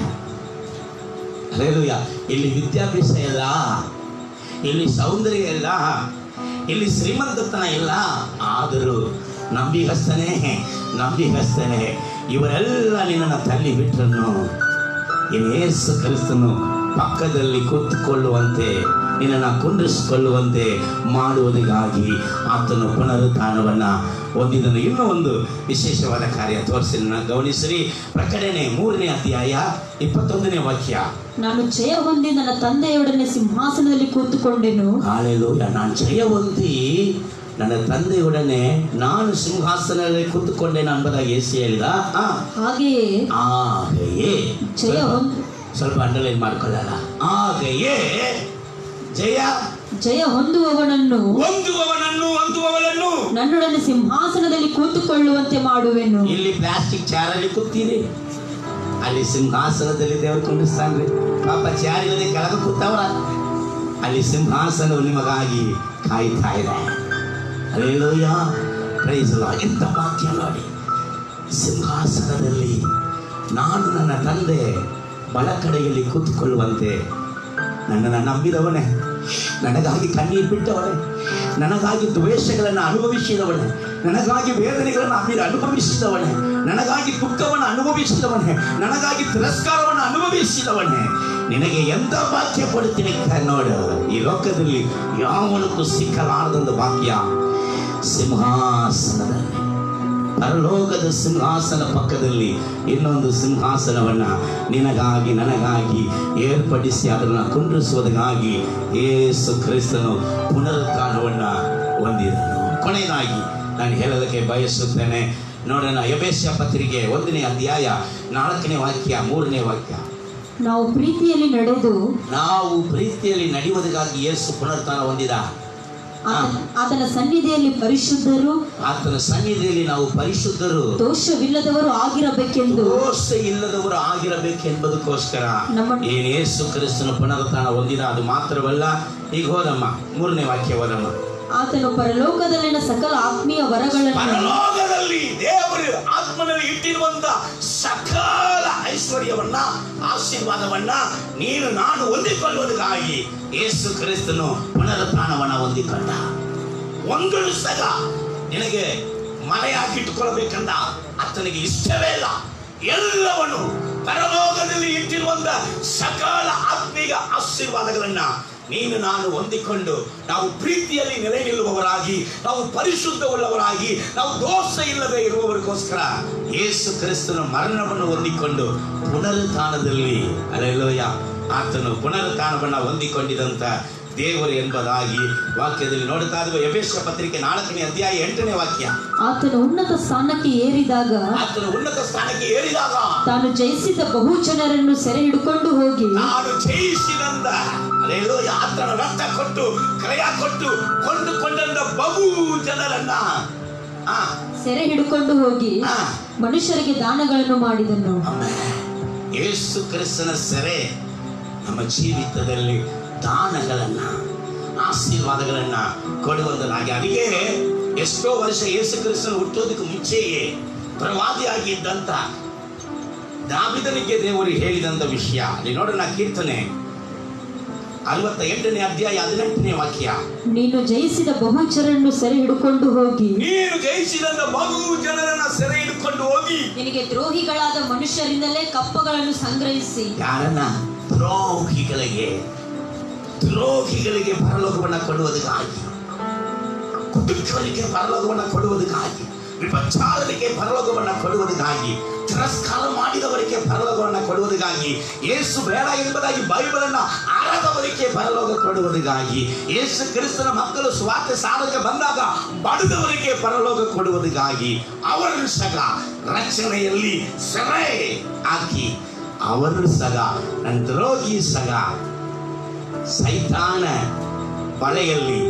ಅಲ್ಲೇಲೂಯ ಇಲ್ಲಿ ವಿದ್ಯಾಭ್ಯಾಸ ಇಲ್ಲ ಇಲ್ಲಿ ಸೌಂದರ್ಯ ಇಲ್ಲ ಇಲ್ಲಿ ಶ್ರೀಮಂತತನ ಇಲ್ಲ ಆದರೂ ನಂಬಿಗಸ್ತನೇ ನಂಬಿಗಸ್ತನೇ ಇವರೆಲ್ಲ ನಿನ್ನನ್ನು ತಳ್ಳಿ ಬಿಟ್ಟರನ್ನು ಯೇಸು ಕ್ರಿಸ್ತನು ಪಕ್ಕದಲ್ಲಿ ಕೂತ್ಕೊಳ್ಳುವಂತೆ ನಿನ್ನನ್ನು ಕುಂಡ್ರಿಸಿಕೊಳ್ಳುವಂತೆ ಮಾಡುವುದಕ್ಕಾಗಿ ಆತನು ಪುನರುತ್ಥಾನವನ್ನು ಹೊಂದಿದನು ಇನ್ನೂ ಒಂದು ವಿಶೇಷವಾದ ಕಾರ್ಯ ತೋರಿಸಿ ನನ್ನ ಗಮನಿಸಿರಿ ಪ್ರಕಟಣೆ ಮೂರನೇ ಅಧ್ಯಾಯ ಇಪ್ಪತ್ತೊಂದನೇ ವಾಕ್ಯ ನಾನು ಜಯ ಹೊಂದಿ ನನ್ನ ತಂದೆಯೊಡನೆ ಸಿಂಹಾಸನದಲ್ಲಿ ಕೂತುಕೊಂಡೆನು ಹಾಲೆಲೂಯ ನಾನು ಜಯ ಹೊಂದಿ ನನ್ನ ತಂದೆಯೊಡನೆ ನಾನು ಸಿಂಹಾಸನದಲ್ಲಿ ಕೂತುಕೊಂಡೆ ಎಂಬುದಾಗಿ ಏಸಿ ಹೇಳಿದ ಆ, ಹಾಗೆಯೇ ಹಾಗೆಯೇ ಜಯ ಸ್ವಲ್ಪ- ಹೊಂದ್ ಸ್ವಲ್ಪ ಅಂಡರ್ಲೈನ್ ಮಾಡ್ಕೊಳ್ಳಲ್ಲ ಹಾಗೆಯೇ ಜಯ ಜಯ ಹೊಂದುವವನನ್ನು ಹೊಂದುವವನನ್ನು ಹೊಂದುವವನನ್ನು ನನ್ನೊಡನೆ ಸಿಂಹಾಸನದಲ್ಲಿ ಕೂತುಕೊಳ್ಳುವಂತೆ ಮಾಡುವೆನು ಇಲ್ಲಿ ಪ್ಲಾಸ್ಟಿಕ್ ಚಾರಲ್ಲಿ ಕೂತೀರಿ ಅಲ್ಲಿ ಸಿಂಹಾಸನದಲ್ಲಿ ದೇವರು ಕುಂಡಿಸ್ತಾನ್ರಿ ಪಾಪ ಚಾರ್ ಇಲ್ಲದೆ ಕೆಳಗೆ ಕೂತವ್ರ ಅಲ್ಲಿ ಸಿಂಹಾಸನವು ನಿಮಗಾಗಿ ಕಾಯ್ತಾ ಇದೆ ಅಲ್ಲೇಲೂಯ ಪ್ರೈಸ್ ಎಂತ ವಾಕ್ಯ ನೋಡಿ ಸಿಂಹಾಸನದಲ್ಲಿ ನಾನು ನನ್ನ ತಂದೆ ಬಲ ಕಡೆಯಲ್ಲಿ ಕೂತ್ಕೊಳ್ಳುವಂತೆ ನನ್ನನ್ನು ನಂಬಿದವನೇ ನನಗಾಗಿ ಕಣ್ಣೀರು ಬಿಟ್ಟವನೇ ನನಗಾಗಿ ದ್ವೇಷಗಳನ್ನು ಅನುಭವಿಸಿದವನೇ ನನಗಾಗಿ ವೇದನೆಗಳನ್ನು ಅಮೀರ ಅನುಭವಿಸಿದವನೇ ನನಗಾಗಿ ದುಃಖವನ್ನು ಅನುಭವಿಸಿದವನೇ ನನಗಾಗಿ ತಿರಸ್ಕಾರವನ್ನು ಅನುಭವಿಸಿದವನೇ ನಿನಗೆ ಎಂತ ವಾಕ್ಯ ಕೊಡ್ತೀನಿ ಕ- ನೋಡು ಈ ಲೋಕದಲ್ಲಿ ಯಾವನಕ್ಕೂ ಸಿಕ್ಕಲಾರದೊಂದು ವಾಕ್ಯ ಸಿಂಹಾಸನದಲ್ಲಿ ಪರಲೋಕದ ಸಿಂಹಾಸನ ಪಕ್ಕದಲ್ಲಿ ಇನ್ನೊಂದು ಸಿಂಹಾಸನವನ್ನ ನಿನಗಾಗಿ ನನಗಾಗಿ ಏರ್ಪಡಿಸಿ ಅದನ್ನು ಕುಂಡ್ರಿಸುವುದಕ್ಕಾಗಿ ಏಸು ಕ್ರಿಸ್ತನು ಪುನರುತ್ಥಾನವನ್ನ ಹೊಂದಿದನು ಕೊನೆಯದಾಗಿ ನಾನು ಹೇಳೋದಕ್ಕೆ ಬಯಸುತ್ತೇನೆ ನೋಡೋಣ ಯಬೇಶ ಪತ್ರಿಕೆ ಒಂದನೇ ಅಧ್ಯಾಯ ನಾಲ್ಕನೇ ವಾಕ್ಯ ಮೂರನೇ ವಾಕ್ಯ ನಾವು ಪ್ರೀತಿಯಲ್ಲಿ ನಡೆದು ನಾವು ಪ್ರೀತಿಯಲ್ಲಿ ನಡೆಯುವುದಕ್ಕಾಗಿ ಯೇಸು ಪುನರುತ್ಥಾನ ಹೊಂದಿದ ಆತನ- ಆತನ ಸನ್ನಿಧಿಯಲ್ಲಿ ಪರಿಶುದ್ಧರು ಆತನ ಸನ್ನಿಧಿಯಲ್ಲಿ ನಾವು ಪರಿಶುದ್ಧರು ದೋಷವಿಲ್ಲದವರು ಆಗಿರಬೇಕೆಂದು ದೋಷ ಇಲ್ಲದವರು ಆಗಿರಬೇಕೆಂಬುದಕ್ಕೋಸ್ಕರ ನಮ್ಮ- ಏನ್ ಯೇಸು ಕ್ರಿಸ್ತನ ಪುನರುತ್ಥಾನ ಹೊಂದಿದ ಅದು ಮಾತ್ರವಲ್ಲ ಈಗ ಹೋದಮ್ಮ ಮೂರನೇ ವಾಕ್ಯ ಹೋದಮ್ಮ ಆತನು ಪರಲೋಕದಲ್ಲಿನ ಸಕಲ ಆತ್ಮೀಯ ವರಗಳನ್ನು ಪರಲೋಕದಲ್ಲಿ ದೇವರು ಆತ್ಮನಲ್ಲಿ ಇಟ್ಟಿರುವಂತ ಸಕಲ ಐಶ್ವರ್ಯವನ್ನ ಆಶೀರ್ವಾದವನ್ನ ನೀನು ನಾನು ಹೊಂದಿಕೊಳ್ಳುವುದಕ್ಕಾಗಿ ಯೇಸು ಕ್ರಿಸ್ತನು ಪುನರುತ್ಥಾನವನ್ನ ಹೊಂದಿಕೊಂಡ ಒಂದು ಸಲ ನಿನಗೆ ಮರೆಯಾಗಿಟ್ಟುಕೊಳ್ಳಬೇಕಂದ ಆತನಿಗೆ ಇಷ್ಟವೇ ಇಲ್ಲ ಎಲ್ಲವನ್ನು ಪರಲೋಕದಲ್ಲಿ ಇಟ್ಟಿರುವಂತ ಸಕಲ ಆತ್ಮೀಯ ಆಶೀರ್ವಾದಗಳನ್ನ ನೀನು ನಾನು ಹೊಂದಿಕೊಂಡು ನಾವು ಪ್ರೀತಿಯಲ್ಲಿ ನೆಲೆ ನಿಲ್ಲುವವರಾಗಿ ನಾವು ಪರಿಶುದ್ಧವುಳ್ಳವರಾಗಿ ನಾವು ದೋಷ ಇಲ್ಲದೆ ಇರುವವರಿಗೋಸ್ಕರ ಯೇಸು ಕ್ರಿಸ್ತನ ಮರಣವನ್ನು ಹೊಂದಿಕೊಂಡು ಪುನರುತ್ಥಾನದಲ್ಲಿ ಅಲ್ಲೆಲ್ಲೋಯ ಆತನು ಪುನರುತ್ಥಾನವನ್ನು ಹೊಂದಿಕೊಂಡಿದಂತ ದೇವರು ಎಂಬುದಾಗಿ ವಾಕ್ಯದಲ್ಲಿ ನೋಡುತ್ತಾ ಇರುವ ಯಬೇಶ ಪತ್ರಿಕೆ ನಾಲ್ಕನೇ ಅಧ್ಯಾಯ ಎಂಟನೇ ವಾಕ್ಯ ಆತನು ಉನ್ನತ ಸ್ಥಾನಕ್ಕೆ ಏರಿದಾಗ ಆತನು ಉನ್ನತ ಸ್ಥಾನಕ್ಕೆ ಏರಿದಾಗ ತಾನು ಜಯಿಸಿದ ಬಹು ಜನರನ್ನು ಸೆರೆ ಹಿಡ್ಕೊಂಡು ಹೋಗಿ ನಾನು ಜಯಿಸಿದಂತ ಅಲ್ಲೆಲ್ಲೋ ಆತನ ರಕ್ತ ಕೊಟ್ಟು ಕ್ರಯ ಕೊಟ್ಟು ಕೊಂಡುಕೊಂಡಂತ ಬಹು ಜನರನ್ನ ಆ, ಸೆರೆ ಹಿಡ್ಕೊಂಡು ಹೋಗಿ ಆ, ಮನುಷ್ಯರಿಗೆ ದಾನಗಳನ್ನು ಮಾಡಿದನು ಆಮೆನ್. ಯೇಸು ಕ್ರಿಸ್ತನ ಸೆರೆ ನಮ್ಮ ಜೀವಿತದಲ್ಲಿ ದಾನಗಳನ್ನ ಆಶೀರ್ವಾದಗಳನ್ನ ಕೊಡುವಂತನಾಗಿ ಅದಕ್ಕೆ ಎಷ್ಟೋ ವರ್ಷ ಯೇಸು ಕ್ರಿಸ್ತನ ಹುಟ್ಟೋದಕ್ಕೆ ಮುಂಚೆಯೇ ಪ್ರವಾದಿಯಾಗಿದ್ದಂತ ದಾವಿದನಿಗೆ ದೇವರು ಹೇಳಿದಂತ ವಿಷಯ ಅಲ್ಲಿ ನೋಡೋಣ ಕೀರ್ತನೆ ಅರವತ್ತ ಎಂಟನೇ ಅಧ್ಯಾಯ ಹದಿನೆಂಟನೇ ವಾಕ್ಯ ನೀನು ಜಯಿಸಿದ ಬಹು ಜನರನ್ನು ಸೆರೆ ಹಿಡ್ಕೊಂಡು ಹೋಗಿ ನೀನು ಜಯಿಸಿದಂತ ಬಹು ಜನರನ್ನ ಸೆರೆ ಹಿಡ್ಕೊಂಡು ಹೋಗಿ ನಿನಗೆ ದ್ರೋಹಿಗಳಾದ ಮನುಷ್ಯರಿಂದಲೇ ಕಪ್ಪಗಳನ್ನು ಸಂಗ್ರಹಿಸಿ ಯಾರನ್ನ ದ್ರೋಹಿಗಳಿಗೆ ದ್ರೋಹಿಗಳಿಗೆ ಪರಲೋಕವನ್ನ ಕೊಡುವುದಕ್ಕಾಗಿ ಕುಟುಂಬಗಳಿಗೆ ಪರಲೋಕವನ್ನ ಕೊಡುವುದಕ್ಕಾಗಿ ವಿಪಚಾರರಿಗೆ ಪರಲೋಕವನ್ನ ಕೊಡುವುದಕ್ಕಾಗಿ ತಿರಸ್ಕಾರ ಮಾಡಿದವರಿಗೆ ಪರಲೋಕವನ್ನ ಕೊಡುವುದಕ್ಕಾಗಿ ಏಸು ಬೇಡ ಎಂಬುದಾಗಿ ಬೈಬಲನ್ನ ಆರಾದವರಿಗೆ ಪರಲೋಕ ಕೊಡುವುದಕ್ಕಾಗಿ ಏಸು ಕ್ರಿಸ್ತನ ಮಕ್ಕಳು ಸ್ವಾರ್ಥ ಸಾಧಕ ಬಂದಾಗ ಬಡದವರಿಗೆ ಪರಲೋಕ ಕೊಡುವುದಕ್ಕಾಗಿ ಅವರನ್ನು ಸಹ ರಕ್ಷಣೆಯಲ್ಲಿ ಸೆರೆ ಹಾಕಿ ಅವರು ಸಹ ನನ್ನ ದ್ರೋಹಿ ಸಹ ಸೈತಾನ ಬಲೆಯಲ್ಲಿ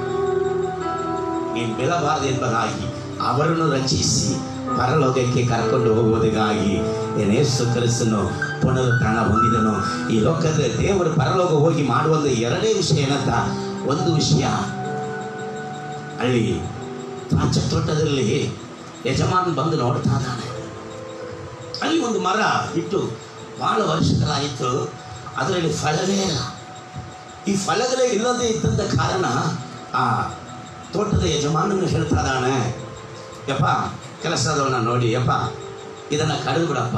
ನೀನು ಬೀಳಬಾರದು ಎಂಬುದಾಗಿ ಅವರನ್ನು ರಚಿಸಿ ಪರಲೋಕಕ್ಕೆ ಕರ್ಕೊಂಡು ಹೋಗುವುದಕ್ಕಾಗಿ ಏನೇಸು ಕ್ರಿಸ್ತನು ಪುನರುತ್ಥಾನ ಹೊಂದಿದನು ಈ ಲೋಕದ ದೇವರು ಪರಲೋಕ ಹೋಗಿ ಮಾಡುವಂತ ಎರಡೇ ವಿಷಯ ಏನಂತ ಒಂದು ವಿಷಯ ಅಲ್ಲಿ ದ್ರಾಕ್ಷ ತೋಟದಲ್ಲಿ ಯಜಮಾನ್ ಬಂದು ನೋಡ್ತಾ ಇದ್ದಾನೆ ಅಲ್ಲಿ ಒಂದು ಮರ ಇಟ್ಟು ಬಹಳ ವರ್ಷಗಳಾಯಿತು ಅದರಲ್ಲಿ ಫಲವೇ ಇಲ್ಲ ಈ ಫಲಗಳೇ ಇಲ್ಲದೆ ಇದ್ದಂಥ ಕಾರಣ ಆ ತೋಟದ ಯಜಮಾನನು ಹೇಳ್ತಾ ಇದ್ದಾನೆ ಯಪ್ಪ ಕೆಲಸದವನ್ನ ನೋಡಿ ಯಪ್ಪ ಇದನ್ನು ಕಡಿದು ಬಿಡಪ್ಪ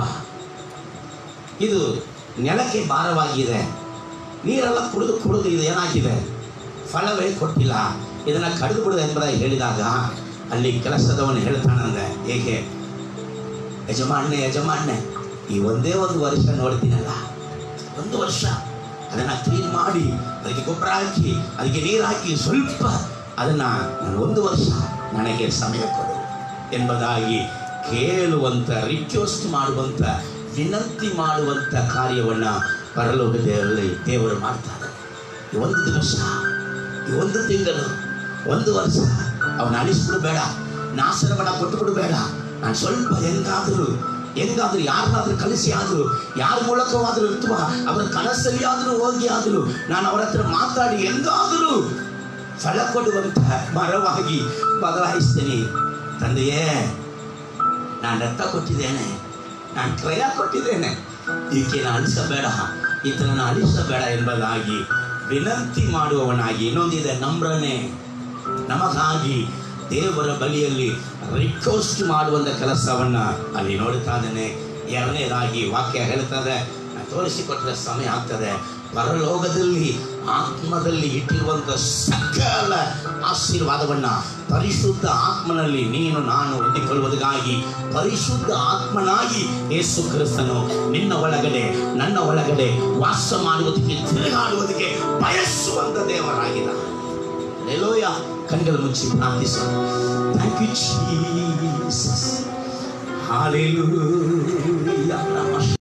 ಇದು ನೆಲಕ್ಕೆ ಭಾರವಾಗಿದೆ ನೀರೆಲ್ಲ ಕುಡಿದು ಕುಡಿದು ಇದು ಏನಾಗಿದೆ ಫಲವೇ ಕೊಟ್ಟಿಲ್ಲ ಇದನ್ನು ಕಡಿದು ಬಿಡು ಎಂಬುದಾಗಿ ಹೇಳಿದಾಗ ಅಲ್ಲಿ ಕೆಲಸದವನು ಹೇಳ್ತಾನಂದೆ ಏಕೆ ಯಜಮಾನ್ನೆ ಯಜಮಾನ್ನೆ ಈ ಒಂದೇ ಒಂದು ವರ್ಷ ನೋಡ್ತೀನಲ್ಲ ಒಂದು ವರ್ಷ ಅದನ್ನು ಕ್ಲೀನ್ ಮಾಡಿ ಅದಕ್ಕೆ ಗೊಬ್ಬರ ಹಾಕಿ ಅದಕ್ಕೆ ನೀರು ಹಾಕಿ ಸ್ವಲ್ಪ ಅದನ್ನು ನಾನು ಒಂದು ವರ್ಷ ನನಗೆ ಸಮಯ ಕೊಡು ಎಂಬುದಾಗಿ ಕೇಳುವಂಥ ರಿಕ್ವೆಸ್ಟ್ ಮಾಡುವಂಥ ವಿನಂತಿ ಮಾಡುವಂಥ ಕಾರ್ಯವನ್ನು ಪರಲೋಕ ದೇವರಲ್ಲಿ ದೇವರು ಮಾಡ್ತಾರೆ ಈ ಒಂದು ದಿವಸ ಈ ಒಂದು ತಿಂಗಳು ಒಂದು ವರ್ಷ ಅವನ ಅಳಿಸ್ಬಿಡು ಬೇಡ ನಾಸರ ಬೇಡ ಕೊಟ್ಟುಬಿಡು ಬೇಡ ನಾನು ಸ್ವಲ್ಪ ಹೆಂಗಾದರೂ ಹೆಂಗಾದರೂ ಯಾರನ್ನಾದ್ರೂ ಕಲಿಸಿ ಆದರೂ ಯಾರ ಮೂಲಕವಾದರೂ ಅಥವಾ ಅವರ ಕನಸಲ್ಲಿ ಆದರೂ ಹೋಗಿ ಆದರೂ ನಾನು ಅವರ ಹತ್ರ ಮಾತಾಡಿ ಹೆಂಗಾದರೂ ಫಲ ಕೊಡುವಂತಹ ಮರವಾಗಿ ಬದಲಾಯಿಸ್ತೀನಿ ತಂದೆಯೇ ನಾನು ರಕ್ತ ಕೊಟ್ಟಿದ್ದೇನೆ ನಾನು ಕ್ರಯ ಕೊಟ್ಟಿದ್ದೇನೆ ಈಕೆನ ಅಳಿಸಬೇಡ ಈತನನ್ನು ಅಳಿಸಬೇಡ ಎಂಬುದಾಗಿ ವಿನಂತಿ ಮಾಡುವವನಾಗಿ ಇನ್ನೊಂದಿದೆ ನಮ್ರನೆ ನಮಗಾಗಿ ದೇವರ ಬಳಿಯಲ್ಲಿ ರಿಕ್ವೆಸ್ಟ್ ಮಾಡುವಂಥ ಕೆಲಸವನ್ನ ಅಲ್ಲಿ ನೋಡ್ತಾ ಇದ್ದೇನೆ ಎರಡನೇದಾಗಿ ವಾಕ್ಯ ಹೇಳ್ತದೆ ನಾನು ತೋರಿಸಿಕೊಟ್ಟರೆ ಸಮಯ ಆಗ್ತದೆ ಪರಲೋಕದಲ್ಲಿ ಆತ್ಮದಲ್ಲಿ ಇಟ್ಟಿರುವಂಥ ಸಕಲ ಆಶೀರ್ವಾದವನ್ನ ಪರಿಶುದ್ಧ ಆತ್ಮನಲ್ಲಿ ನೀನು ನಾನು ಹೊಂದಿಕೊಳ್ಳುವುದಕ್ಕಾಗಿ ಪರಿಶುದ್ಧ ಆತ್ಮನಾಗಿ ಯೇಸು ಕ್ರಿಸ್ತನು ನಿನ್ನ ಒಳಗಡೆ ನನ್ನ ಒಳಗಡೆ ವಾಸ ಮಾಡುವುದಕ್ಕೆ ತಿರುಗಾಡುವುದಕ್ಕೆ ಬಯಸುವಂತ ದೇವರಾಗಿದ್ದಾನೆ Hallelujah. ಕಣ್ಗಳು ಮುಚ್ಚಿ ಪ್ರಾರ್ಥಿಸೋಣ ಥ್ಯಾಂಕ್ ಯು ಜೀಸಸ್ ಹಾಲೆಲೂಯಾ